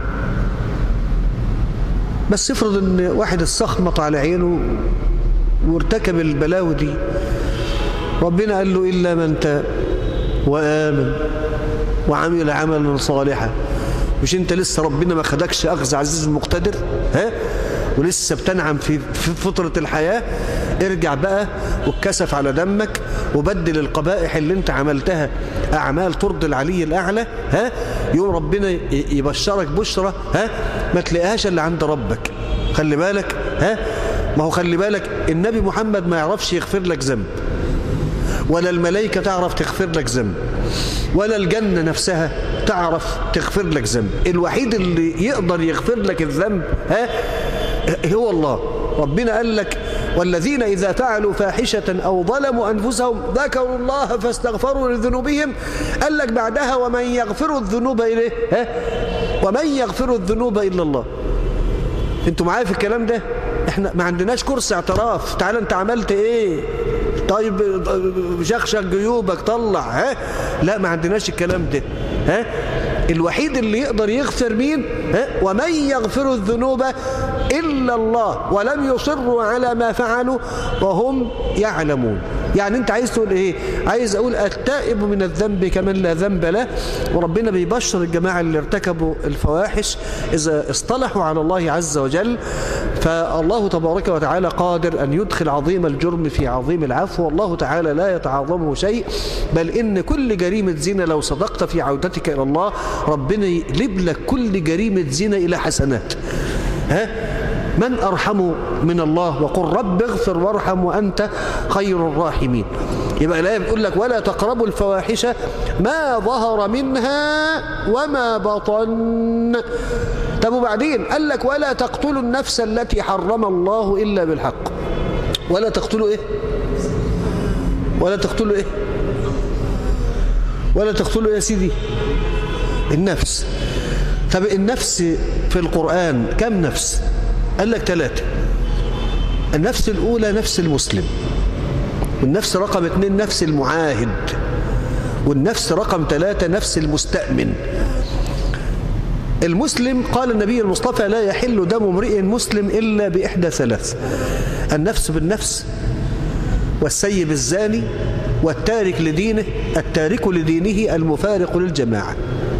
بس افرض ان واحد استخمط على عينه وارتكب البلاوي دي ربنا قال له إلا من تاب وآمن وعمل عملا صالحا مش انت لسه ربنا ما خدكش أخذ عزيز المقتدر ها ولسه بتنعم في فطرة الحياة ارجع بقى واتكسف على دمك وبدل القبائح اللي انت عملتها أعمال ترضي العلي الأعلى ها يوم ربنا يبشرك بشرة ها ما تلاقيهاش اللي عند ربك خلي بالك ها ما هو خلي بالك النبي محمد ما يعرفش يغفر لك ذنب ولا الملائكة تعرف تغفر لك ذنب ولا الجنة نفسها تعرف تغفر لك ذنب الوحيد اللي يقدر يغفر لك الذنب ها هو الله ربنا قال لك والذين إذا فعلوا فاحشة أو ظلموا أنفسهم ذكروا الله فاستغفروا لذنوبهم قال لك بعدها ومن يغفر الذنوب إليه ها؟ ومن يغفر الذنوب إلا الله انتوا معايا في الكلام ده احنا ما عندناش كرسي اعتراف تعال انت عملت ايه طيب شخشخ جيوبك طلع ها لا ما عندناش الكلام ده ها الوحيد اللي يقدر يغفر مين ها؟ ومن يغفر الذنوب إلا الله ولم يصروا على ما فعلوا وهم يعلمون يعني انت عايز تقول ايه عايز اقول التائب من الذنب كمن لا ذنب له وربنا بيبشر الجماعة اللي ارتكبوا الفواحش اذا اصطلحوا على الله عز وجل فالله تبارك وتعالى قادر ان يدخل عظيم الجرم في عظيم العفو والله تعالى لا يتعاظمه شيء بل ان كل جريمة زنا لو صدقت في عودتك الى الله ربنا يقلب لك كل جريمة زنا الى حسنات ها من أرحم من الله وقل رب اغفر وارحم وأنت خير الراحمين يبقى الآية بتقول لك ولا تقربوا الفواحش ما ظهر منها وما بطن طب وبعدين قال لك ولا تقتلوا النفس التي حرم الله إلا بالحق ولا تقتلوا إيه ولا تقتلوا إيه ولا تقتلوا يا سيدي النفس طب النفس في القرآن كم نفس قال لك ثلاثة النفس الأولى نفس المسلم والنفس رقم اثنين نفس المعاهد والنفس رقم ثلاثة نفس المستأمن المسلم قال النبي المصطفى لا يحل دم امرئ مسلم إلا بإحدى ثلاث النفس بالنفس والسيب الزاني والتارك لدينه التارك لدينه المفارق للجماعة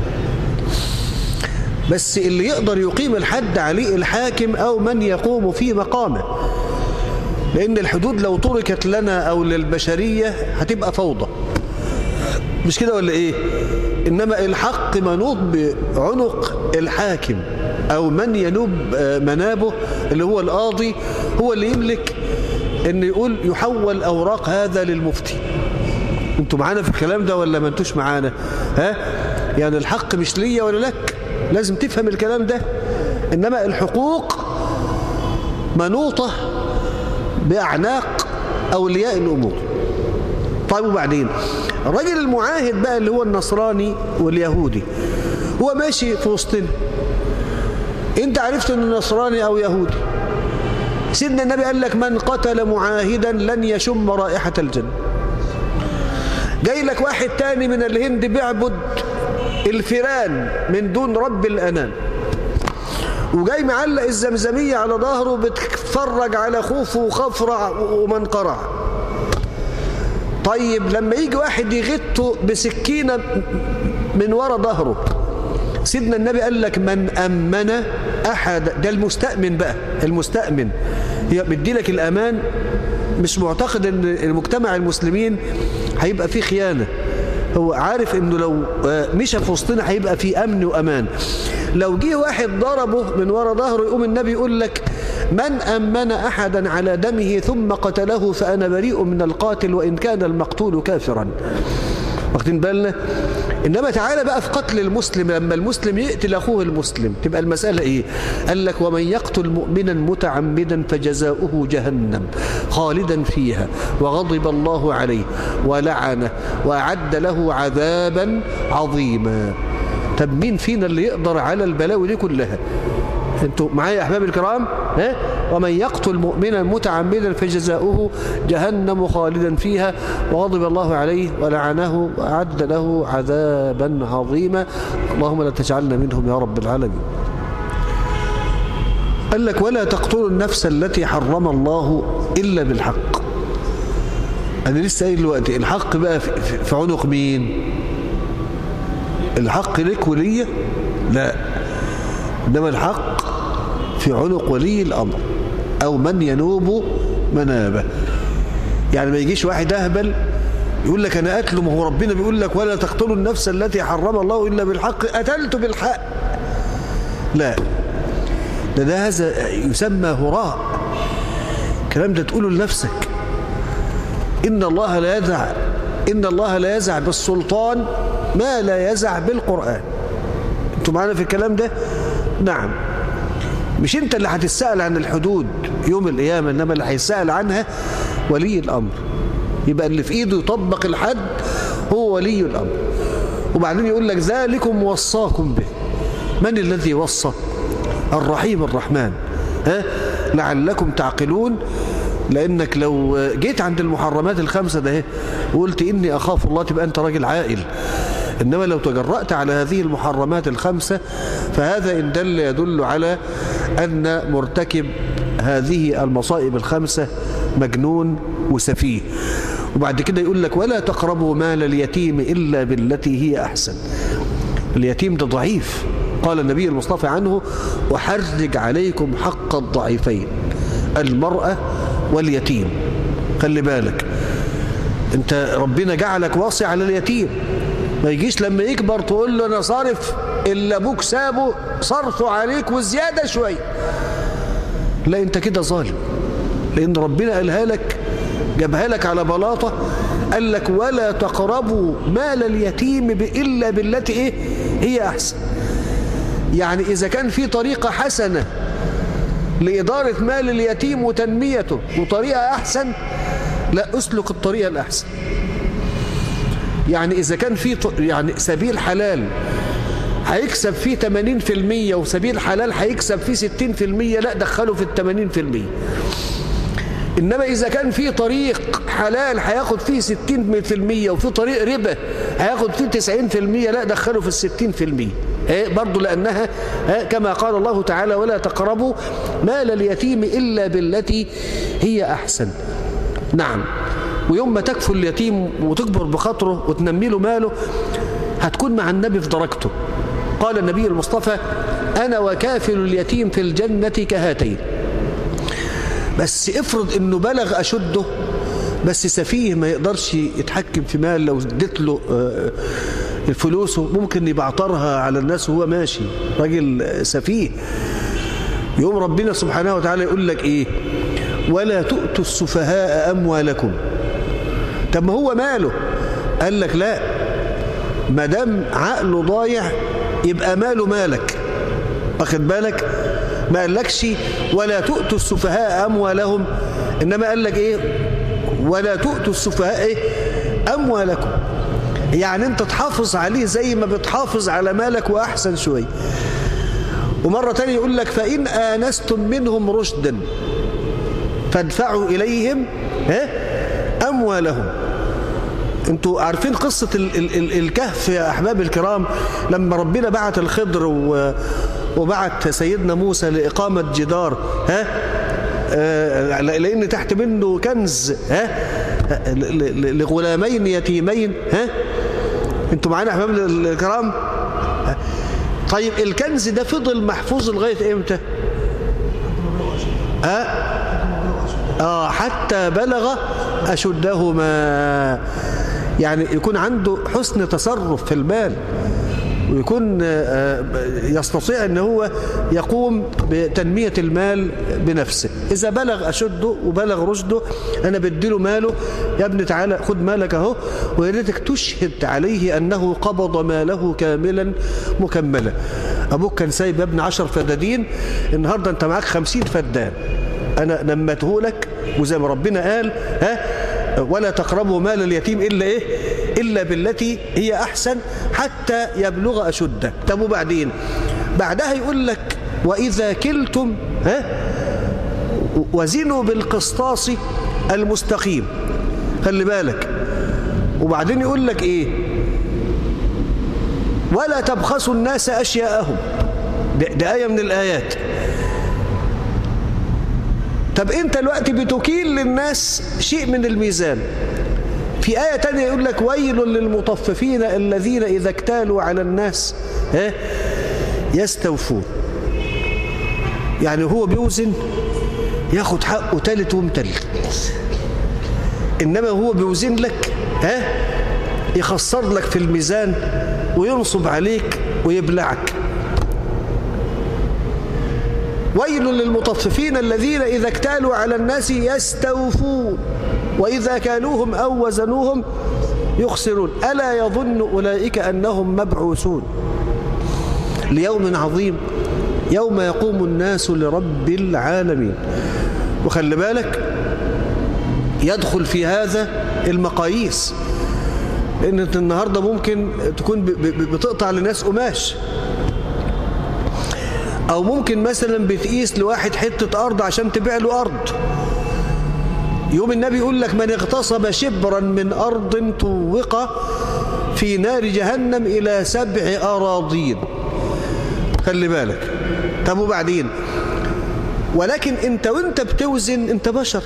بس اللي يقدر يقيم الحد عليه الحاكم أو من يقوم في مقامه لأن الحدود لو تركت لنا أو للبشرية هتبقى فوضى مش كده ولا إيه إنما الحق منوط بعنق الحاكم أو من ينوب منابه اللي هو القاضي هو اللي يملك إن يقول يحول أوراق هذا للمفتي انتوا معانا في الكلام ده ولا ما انتوش معانا ها يعني الحق مش ليا ولا لك لازم تفهم الكلام ده إنما الحقوق منوطة بأعناق أولياء الأمور طيب وبعدين الراجل المعاهد بقى اللي هو النصراني واليهودي هو ماشي في وسطنا انت عرفت انه نصراني او يهودي سيدنا النبي قال لك من قتل معاهدا لن يشم رائحة الجنة جاي لك واحد تاني من الهند بيعبد الفيران من دون رب الأنام وجاي معلق الزمزمية على ظهره بتتفرج على خوفه وخفرع ومنقرع طيب لما يجي واحد يغته بسكينة من ورا ظهره سيدنا النبي قال لك من أمن أحد ده المستأمن بقى المستأمن هي بدي لك الأمان مش معتقد ان المجتمع المسلمين هيبقى فيه خيانة هو عارف انه لو مشى في وسطنا هيبقى فيه امن وامان لو جه واحد ضربه من ورا ظهره يقوم النبي يقول لك من أمن أحدا على دمه ثم قتله فأنا بريء من القاتل وإن كان المقتول كافرا واخدين بالنا إنما تعالى بقى في قتل المسلم لما المسلم يقتل أخوه المسلم تبقى المسألة إيه قال لك ومن يقتل مؤمنا متعمدا فجزاؤه جهنم خالدا فيها وغضب الله عليه ولعنه وأعد له عذابا عظيما طب مين فينا اللي يقدر على البلاوي دي كلها انتوا معايا يا احبابي الكرام ها ومن يقتل مؤمنا متعمدا فجزاؤه جهنم خالدا فيها وغضب الله عليه ولعنه واعد له عذابا عظيما اللهم لا تجعلنا منهم يا رب العالمين قال لك ولا تقتلوا النفس التي حرم الله الا بالحق انا لسه قايل دلوقتي الحق بقى في عنق مين الحق لك وليا لا انما الحق في عنق ولي الأمر أو من ينوب منابه يعني ما يجيش واحد أهبل يقول لك أنا قتله ما هو ربنا بيقول لك ولا تقتلوا النفس التي حرم الله إلا بالحق قتلت بالحق لا ده, ده هذا يسمى هراء الكلام ده تقوله لنفسك إن الله لا يزع إن الله لا يزع بالسلطان ما لا يزع بالقرآن انتوا معانا في الكلام ده نعم مش انت اللي هتسأل عن الحدود يوم القيامة انما اللي هيسأل عنها ولي الامر يبقى اللي في ايده يطبق الحد هو ولي الامر وبعدين يقول لك ذلكم وصاكم به من الذي وصى الرحيم الرحمن ها لعلكم تعقلون لانك لو جيت عند المحرمات الخمسة ده وقلت اني اخاف الله تبقى انت راجل عاقل إنما لو تجرأت على هذه المحرمات الخمسة فهذا إن دل يدل على أن مرتكب هذه المصائب الخمسة مجنون وسفيه وبعد كده يقول لك ولا تقربوا مال اليتيم إلا بالتي هي أحسن اليتيم ده ضعيف قال النبي المصطفى عنه وحرج عليكم حق الضعيفين المرأة واليتيم خلي بالك انت ربنا جعلك واصي على اليتيم ما يجيش لما يكبر تقول له انا صارف اللي ابوك سابه صرفه عليك وزيادة شوية لا انت كده ظالم لان ربنا قالها لك جابها لك على بلاطة قال لك ولا تقربوا مال اليتيم إلا بالتي إيه هي أحسن يعني إذا كان في طريقة حسنة لإدارة مال اليتيم وتنميته وطريقة أحسن لا أسلك الطريقة الأحسن يعني إذا كان في يعني سبيل حلال هيكسب فيه 80% وسبيل حلال هيكسب فيه 60% لا دخله في ال 80% إنما إذا كان في طريق حلال هياخد فيه 60% وفي طريق ربا هياخد فيه 90% لا دخله في ال 60% إيه برضو لأنها إيه كما قال الله تعالى ولا تقربوا مال اليتيم إلا بالتي هي أحسن نعم ويوم ما تكفل اليتيم وتكبر بخاطره وتنمي له ماله هتكون مع النبي في درجته قال النبي المصطفى أنا وكافل اليتيم في الجنة كهاتين بس افرض انه بلغ اشده بس سفيه ما يقدرش يتحكم في مال لو اديت له فلوسه ممكن يبعطرها على الناس وهو ماشي راجل سفيه يوم ربنا سبحانه وتعالى يقول لك ايه ولا تؤتوا السفهاء اموالكم طب ما هو ماله قال لك لا ما دام عقله ضايع يبقى ماله مالك واخد بالك ما قالكش ولا تؤتوا السفهاء أموالهم إنما قال لك إيه ولا تؤتوا السفهاء إيه أموالكم يعني أنت تحافظ عليه زي ما بتحافظ على مالك وأحسن شوي ومرة تانية يقول لك فإن آنستم منهم رشدا فادفعوا إليهم ها أموالهم انتوا عارفين قصة ال ال ال الكهف يا أحباب الكرام لما ربنا بعت الخضر و وبعت سيدنا موسى لإقامة جدار ها آه لأن تحت منه كنز ها لغلامين يتيمين ها انتوا معانا أحباب الكرام طيب الكنز ده فضل محفوظ لغاية امتى ها آه حتى بلغ أشدهما يعني يكون عنده حسن تصرف في المال ويكون يستطيع أن هو يقوم بتنمية المال بنفسه إذا بلغ أشده وبلغ رشده أنا بديله ماله يا ابني تعالى خد مالك أهو ويريدك تشهد عليه أنه قبض ماله كاملا مكملا أبوك كان سايب يا ابني عشر فدادين النهاردة أنت معاك خمسين فدان أنا نمته لك وزي ما ربنا قال ها ولا تقربوا مال اليتيم إلا إيه إلا بالتي هي أحسن حتى يبلغ أشده طب وبعدين بعدها يقول لك وإذا كلتم ها وزنوا بالقسطاس المستقيم خلي بالك وبعدين يقول لك إيه ولا تبخسوا الناس أشياءهم ده, ده آية من الآيات طب انت الوقت بتكيل للناس شيء من الميزان في آية تانية يقول لك ويل للمطففين الذين إذا اكتالوا على الناس ها يستوفون يعني هو بيوزن ياخد حقه تالت ومتلت إنما هو بيوزن لك ها يخسر لك في الميزان وينصب عليك ويبلعك ويل للمطففين الذين إذا اكتالوا على الناس يستوفون وإذا كالوهم أو وزنوهم يخسرون ألا يظن أولئك أنهم مبعوثون ليوم عظيم يوم يقوم الناس لرب العالمين وخلي بالك يدخل في هذا المقاييس لأن انت النهاردة ممكن تكون بتقطع لناس قماش أو ممكن مثلا بتقيس لواحد حتة أرض عشان تبيع له أرض يوم النبي يقول لك من اغتصب شبرا من أرض طوق في نار جهنم إلى سبع أراضين خلي بالك طب وبعدين ولكن انت وانت بتوزن انت بشر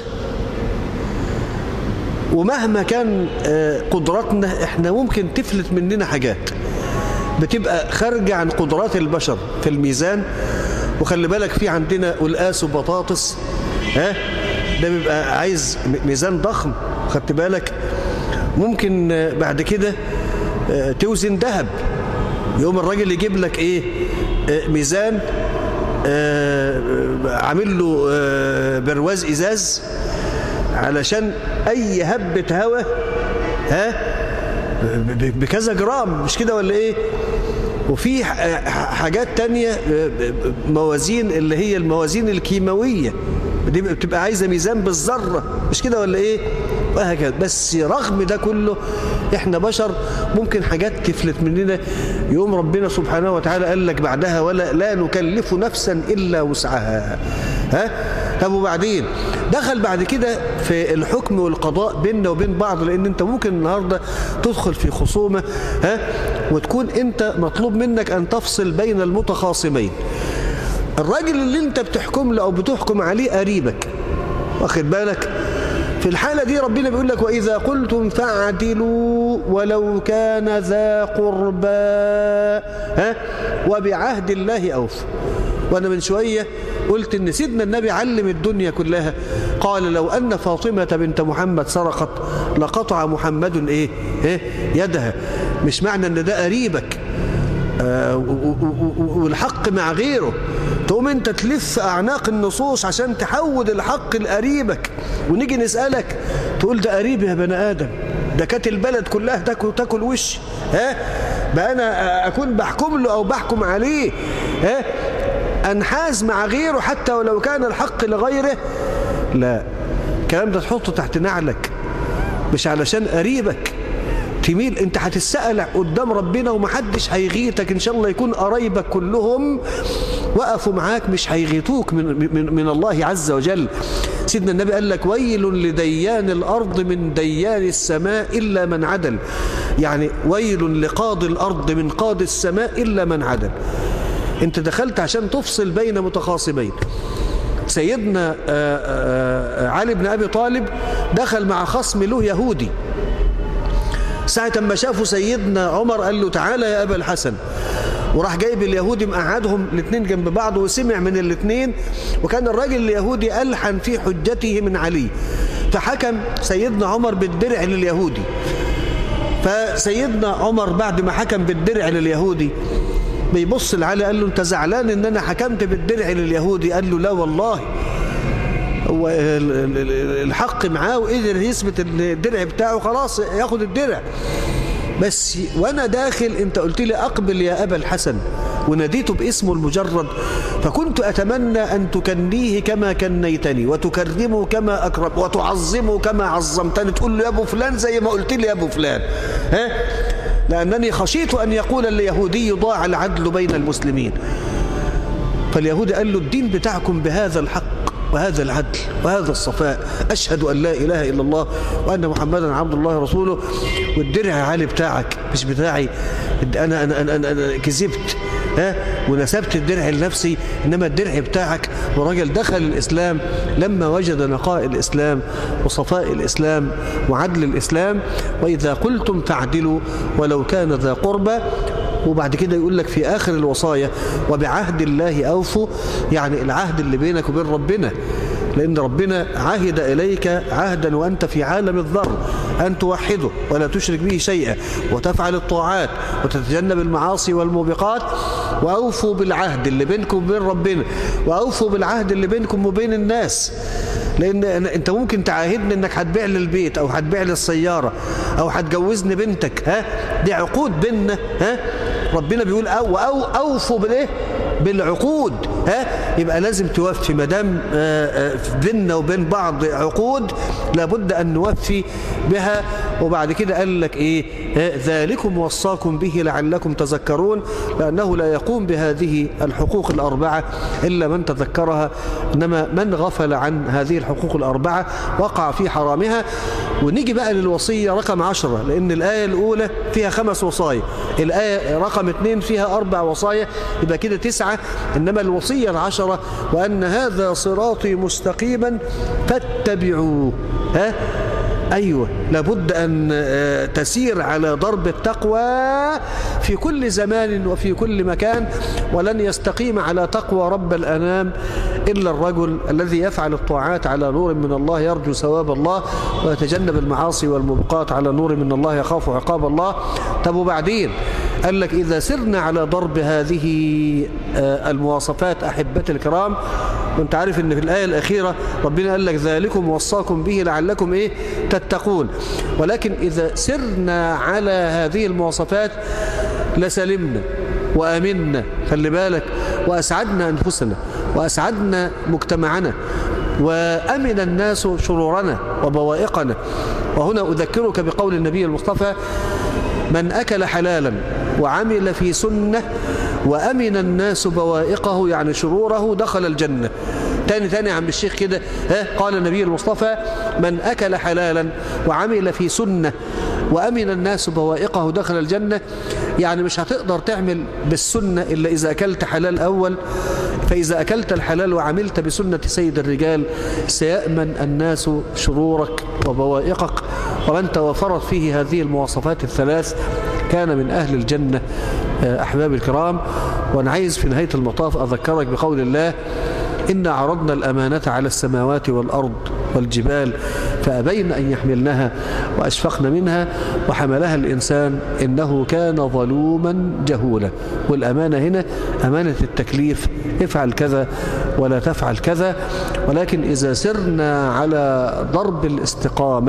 ومهما كان آه، قدراتنا احنا ممكن تفلت مننا حاجات بتبقى خارجة عن قدرات البشر في الميزان وخلي بالك في عندنا قلقاس وبطاطس ها ده بيبقى عايز ميزان ضخم خدت بالك ممكن آه، بعد كده آه، توزن ذهب يوم الراجل يجيب لك ايه ميزان عامل له برواز ازاز علشان اي هبة هوا ها بكذا جرام مش كده ولا ايه وفي حاجات تانية موازين اللي هي الموازين الكيماوية دي بتبقى عايزة ميزان بالذرة مش كده ولا ايه وهكذا بس رغم ده كله احنا بشر ممكن حاجات تفلت مننا يوم ربنا سبحانه وتعالى قال لك بعدها ولا لا نكلف نفسا إلا وسعها ها طب وبعدين دخل بعد كده في الحكم والقضاء بيننا وبين بعض لان انت ممكن النهاردة تدخل في خصومة ها وتكون انت مطلوب منك ان تفصل بين المتخاصمين الراجل اللي انت بتحكم له او بتحكم عليه قريبك واخد بالك في الحالة دي ربنا بيقول لك وإذا قلتم فاعدلوا ولو كان ذا قربى ها وبعهد الله أوفوا وأنا من شوية قلت إن سيدنا النبي علم الدنيا كلها قال لو أن فاطمة بنت محمد سرقت لقطع محمد إيه, إيه يدها مش معنى أن ده قريبك آه والحق مع غيره تقوم انت تلف اعناق النصوص عشان تحود الحق لقريبك ونيجي نسألك تقول ده قريبي يا بني آدم ده كانت البلد كلها تاكل تاكل وش ها بقى انا اكون بحكم له او بحكم عليه ها انحاز مع غيره حتى ولو كان الحق لغيره لا الكلام ده تحطه تحت نعلك مش علشان قريبك تميل انت هتتسأل قدام ربنا ومحدش هيغيتك ان شاء الله يكون قرايبك كلهم وقفوا معاك مش هيغيتوك من, من, من الله عز وجل سيدنا النبي قال لك ويل لديان الأرض من ديان السماء إلا من عدل يعني ويل لقاضي الأرض من قاضي السماء إلا من عدل انت دخلت عشان تفصل بين متخاصمين سيدنا آه، آه، علي بن أبي طالب دخل مع خصم له يهودي ساعة ما شافوا سيدنا عمر قال له تعالى يا أبا الحسن وراح جايب اليهودي مقعدهم الاثنين جنب بعض وسمع من الاثنين وكان الراجل اليهودي ألحن في حجته من علي فحكم سيدنا عمر بالدرع لليهودي فسيدنا عمر بعد ما حكم بالدرع لليهودي بيبص لعلي قال له انت زعلان ان انا حكمت بالدرع لليهودي قال له لا والله هو الحق معاه وقدر يثبت الدرع بتاعه خلاص ياخد الدرع بس وانا داخل انت قلت لي اقبل يا ابا الحسن وناديته باسمه المجرد فكنت أتمنى أن تكنيه كما كنيتني وتكرمه كما أكرم وتعظمه كما عظمتني تقول له يا أبو فلان زي ما قلت لي يا أبو فلان ها؟ لأنني خشيت أن يقول اليهودي ضاع العدل بين المسلمين فاليهودي قال له الدين بتاعكم بهذا الحق وهذا العدل وهذا الصفاء أشهد أن لا إله إلا الله وأن محمدا عبد الله رسوله والدرع عالي بتاعك مش بتاعي أنا, أنا, أنا, أنا, أنا كذبت ها ونسبت الدرع لنفسي إنما الدرع بتاعك وراجل دخل الإسلام لما وجد نقاء الإسلام وصفاء الإسلام وعدل الإسلام وإذا قلتم تعدلوا ولو كان ذا قربى وبعد كده يقول لك في آخر الوصايا وبعهد الله أوفوا يعني العهد اللي بينك وبين ربنا لأن ربنا عهد إليك عهدا وأنت في عالم الذر أن توحده ولا تشرك به شيئا وتفعل الطاعات وتتجنب المعاصي والموبقات وأوفوا بالعهد اللي بينكم وبين ربنا وأوفوا بالعهد اللي بينكم وبين الناس لأن أنت ممكن تعاهدني أنك هتبيع لي البيت أو هتبيع لي السيارة أو هتجوزني بنتك ها دي عقود بيننا ها ربنا بيقول أو أو أوفوا بالإيه بالعقود ها يبقى لازم توفي ما دام آه، آه، بيننا وبين بعض عقود لابد أن نوفي بها وبعد كده قال لك إيه ذلكم وصاكم به لعلكم تذكرون لأنه لا يقوم بهذه الحقوق الأربعة إلا من تذكرها إنما من غفل عن هذه الحقوق الأربعة وقع في حرامها ونيجي بقى للوصية رقم عشرة لأن الآية الأولى فيها خمس وصايا الآية رقم اثنين فيها أربع وصايا يبقى كده تسعة إنما الوصية الأساسية العشرة وأن هذا صراطي مستقيما فاتبعوه ها أيوة لابد أن آه، تسير على ضرب التقوى في كل زمان وفي كل مكان ولن يستقيم على تقوى رب الأنام إلا الرجل الذي يفعل الطاعات على نور من الله يرجو ثواب الله ويتجنب المعاصي والمبقات على نور من الله يخاف عقاب الله طب وبعدين قال لك إذا سرنا على ضرب هذه آه، المواصفات أحبتي الكرام وانت عارف ان في الآية الأخيرة ربنا قال لك ذلكم وصاكم به لعلكم ايه تتقون ولكن إذا سرنا على هذه المواصفات لسلمنا وأمنا خلي بالك وأسعدنا أنفسنا وأسعدنا مجتمعنا وأمن الناس شرورنا وبوائقنا وهنا أذكرك بقول النبي المصطفى من أكل حلالا وعمل في سنة وأمن الناس بوائقه يعني شروره دخل الجنة تاني تاني عم الشيخ كده ها قال النبي المصطفى من أكل حلالا وعمل في سنة وأمن الناس بوائقه دخل الجنة يعني مش هتقدر تعمل بالسنة إلا إذا أكلت حلال أول فإذا أكلت الحلال وعملت بسنة سيد الرجال سيأمن الناس شرورك وبوائقك ومن توفرت فيه هذه المواصفات الثلاث كان من أهل الجنة أحباب الكرام وأنا عايز في نهاية المطاف أذكرك بقول الله إنا عرضنا الأمانة على السماوات والأرض والجبال فأبين أن يحملنها وأشفقن منها وحملها الإنسان إنه كان ظلوما جهولا والأمانة هنا أمانة التكليف افعل كذا ولا تفعل كذا ولكن إذا سرنا على ضرب الاستقامة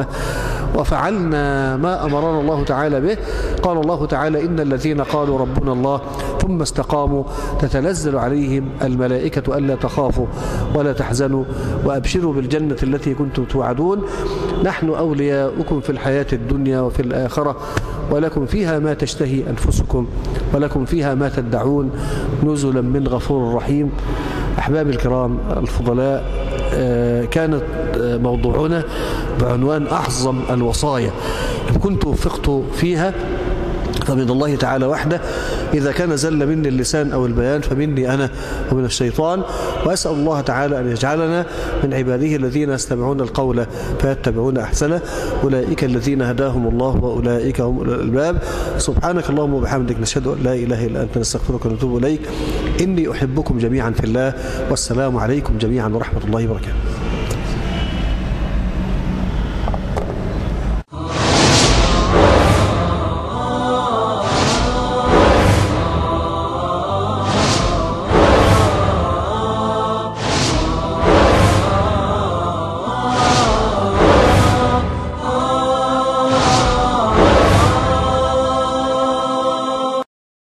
وفعلنا ما أمرنا الله تعالى به قال الله تعالى إن الذين قالوا ربنا الله ثم استقاموا تتنزل عليهم الملائكة ألا تخافوا ولا تحزنوا وأبشروا بالجنة التي كنتم توعدون نحن أولياؤكم في الحياة الدنيا وفي الآخرة ولكم فيها ما تشتهي أنفسكم ولكم فيها ما تدعون نزلا من غفور رحيم أحباب الكرام الفضلاء آه، كانت آه، موضوعنا بعنوان أعظم الوصايا إن كنت وفقت فيها فمن الله تعالى وحده إذا كان زل مني اللسان أو البيان فمني أنا ومن الشيطان وأسأل الله تعالى أن يجعلنا من عباده الذين يستمعون القول فيتبعون أحسنه أولئك الذين هداهم الله وأولئك هم أولو الألباب سبحانك اللهم وبحمدك نشهد أن لا إله إلا أنت نستغفرك ونتوب إليك إني أحبكم جميعا في الله والسلام عليكم جميعا ورحمة الله وبركاته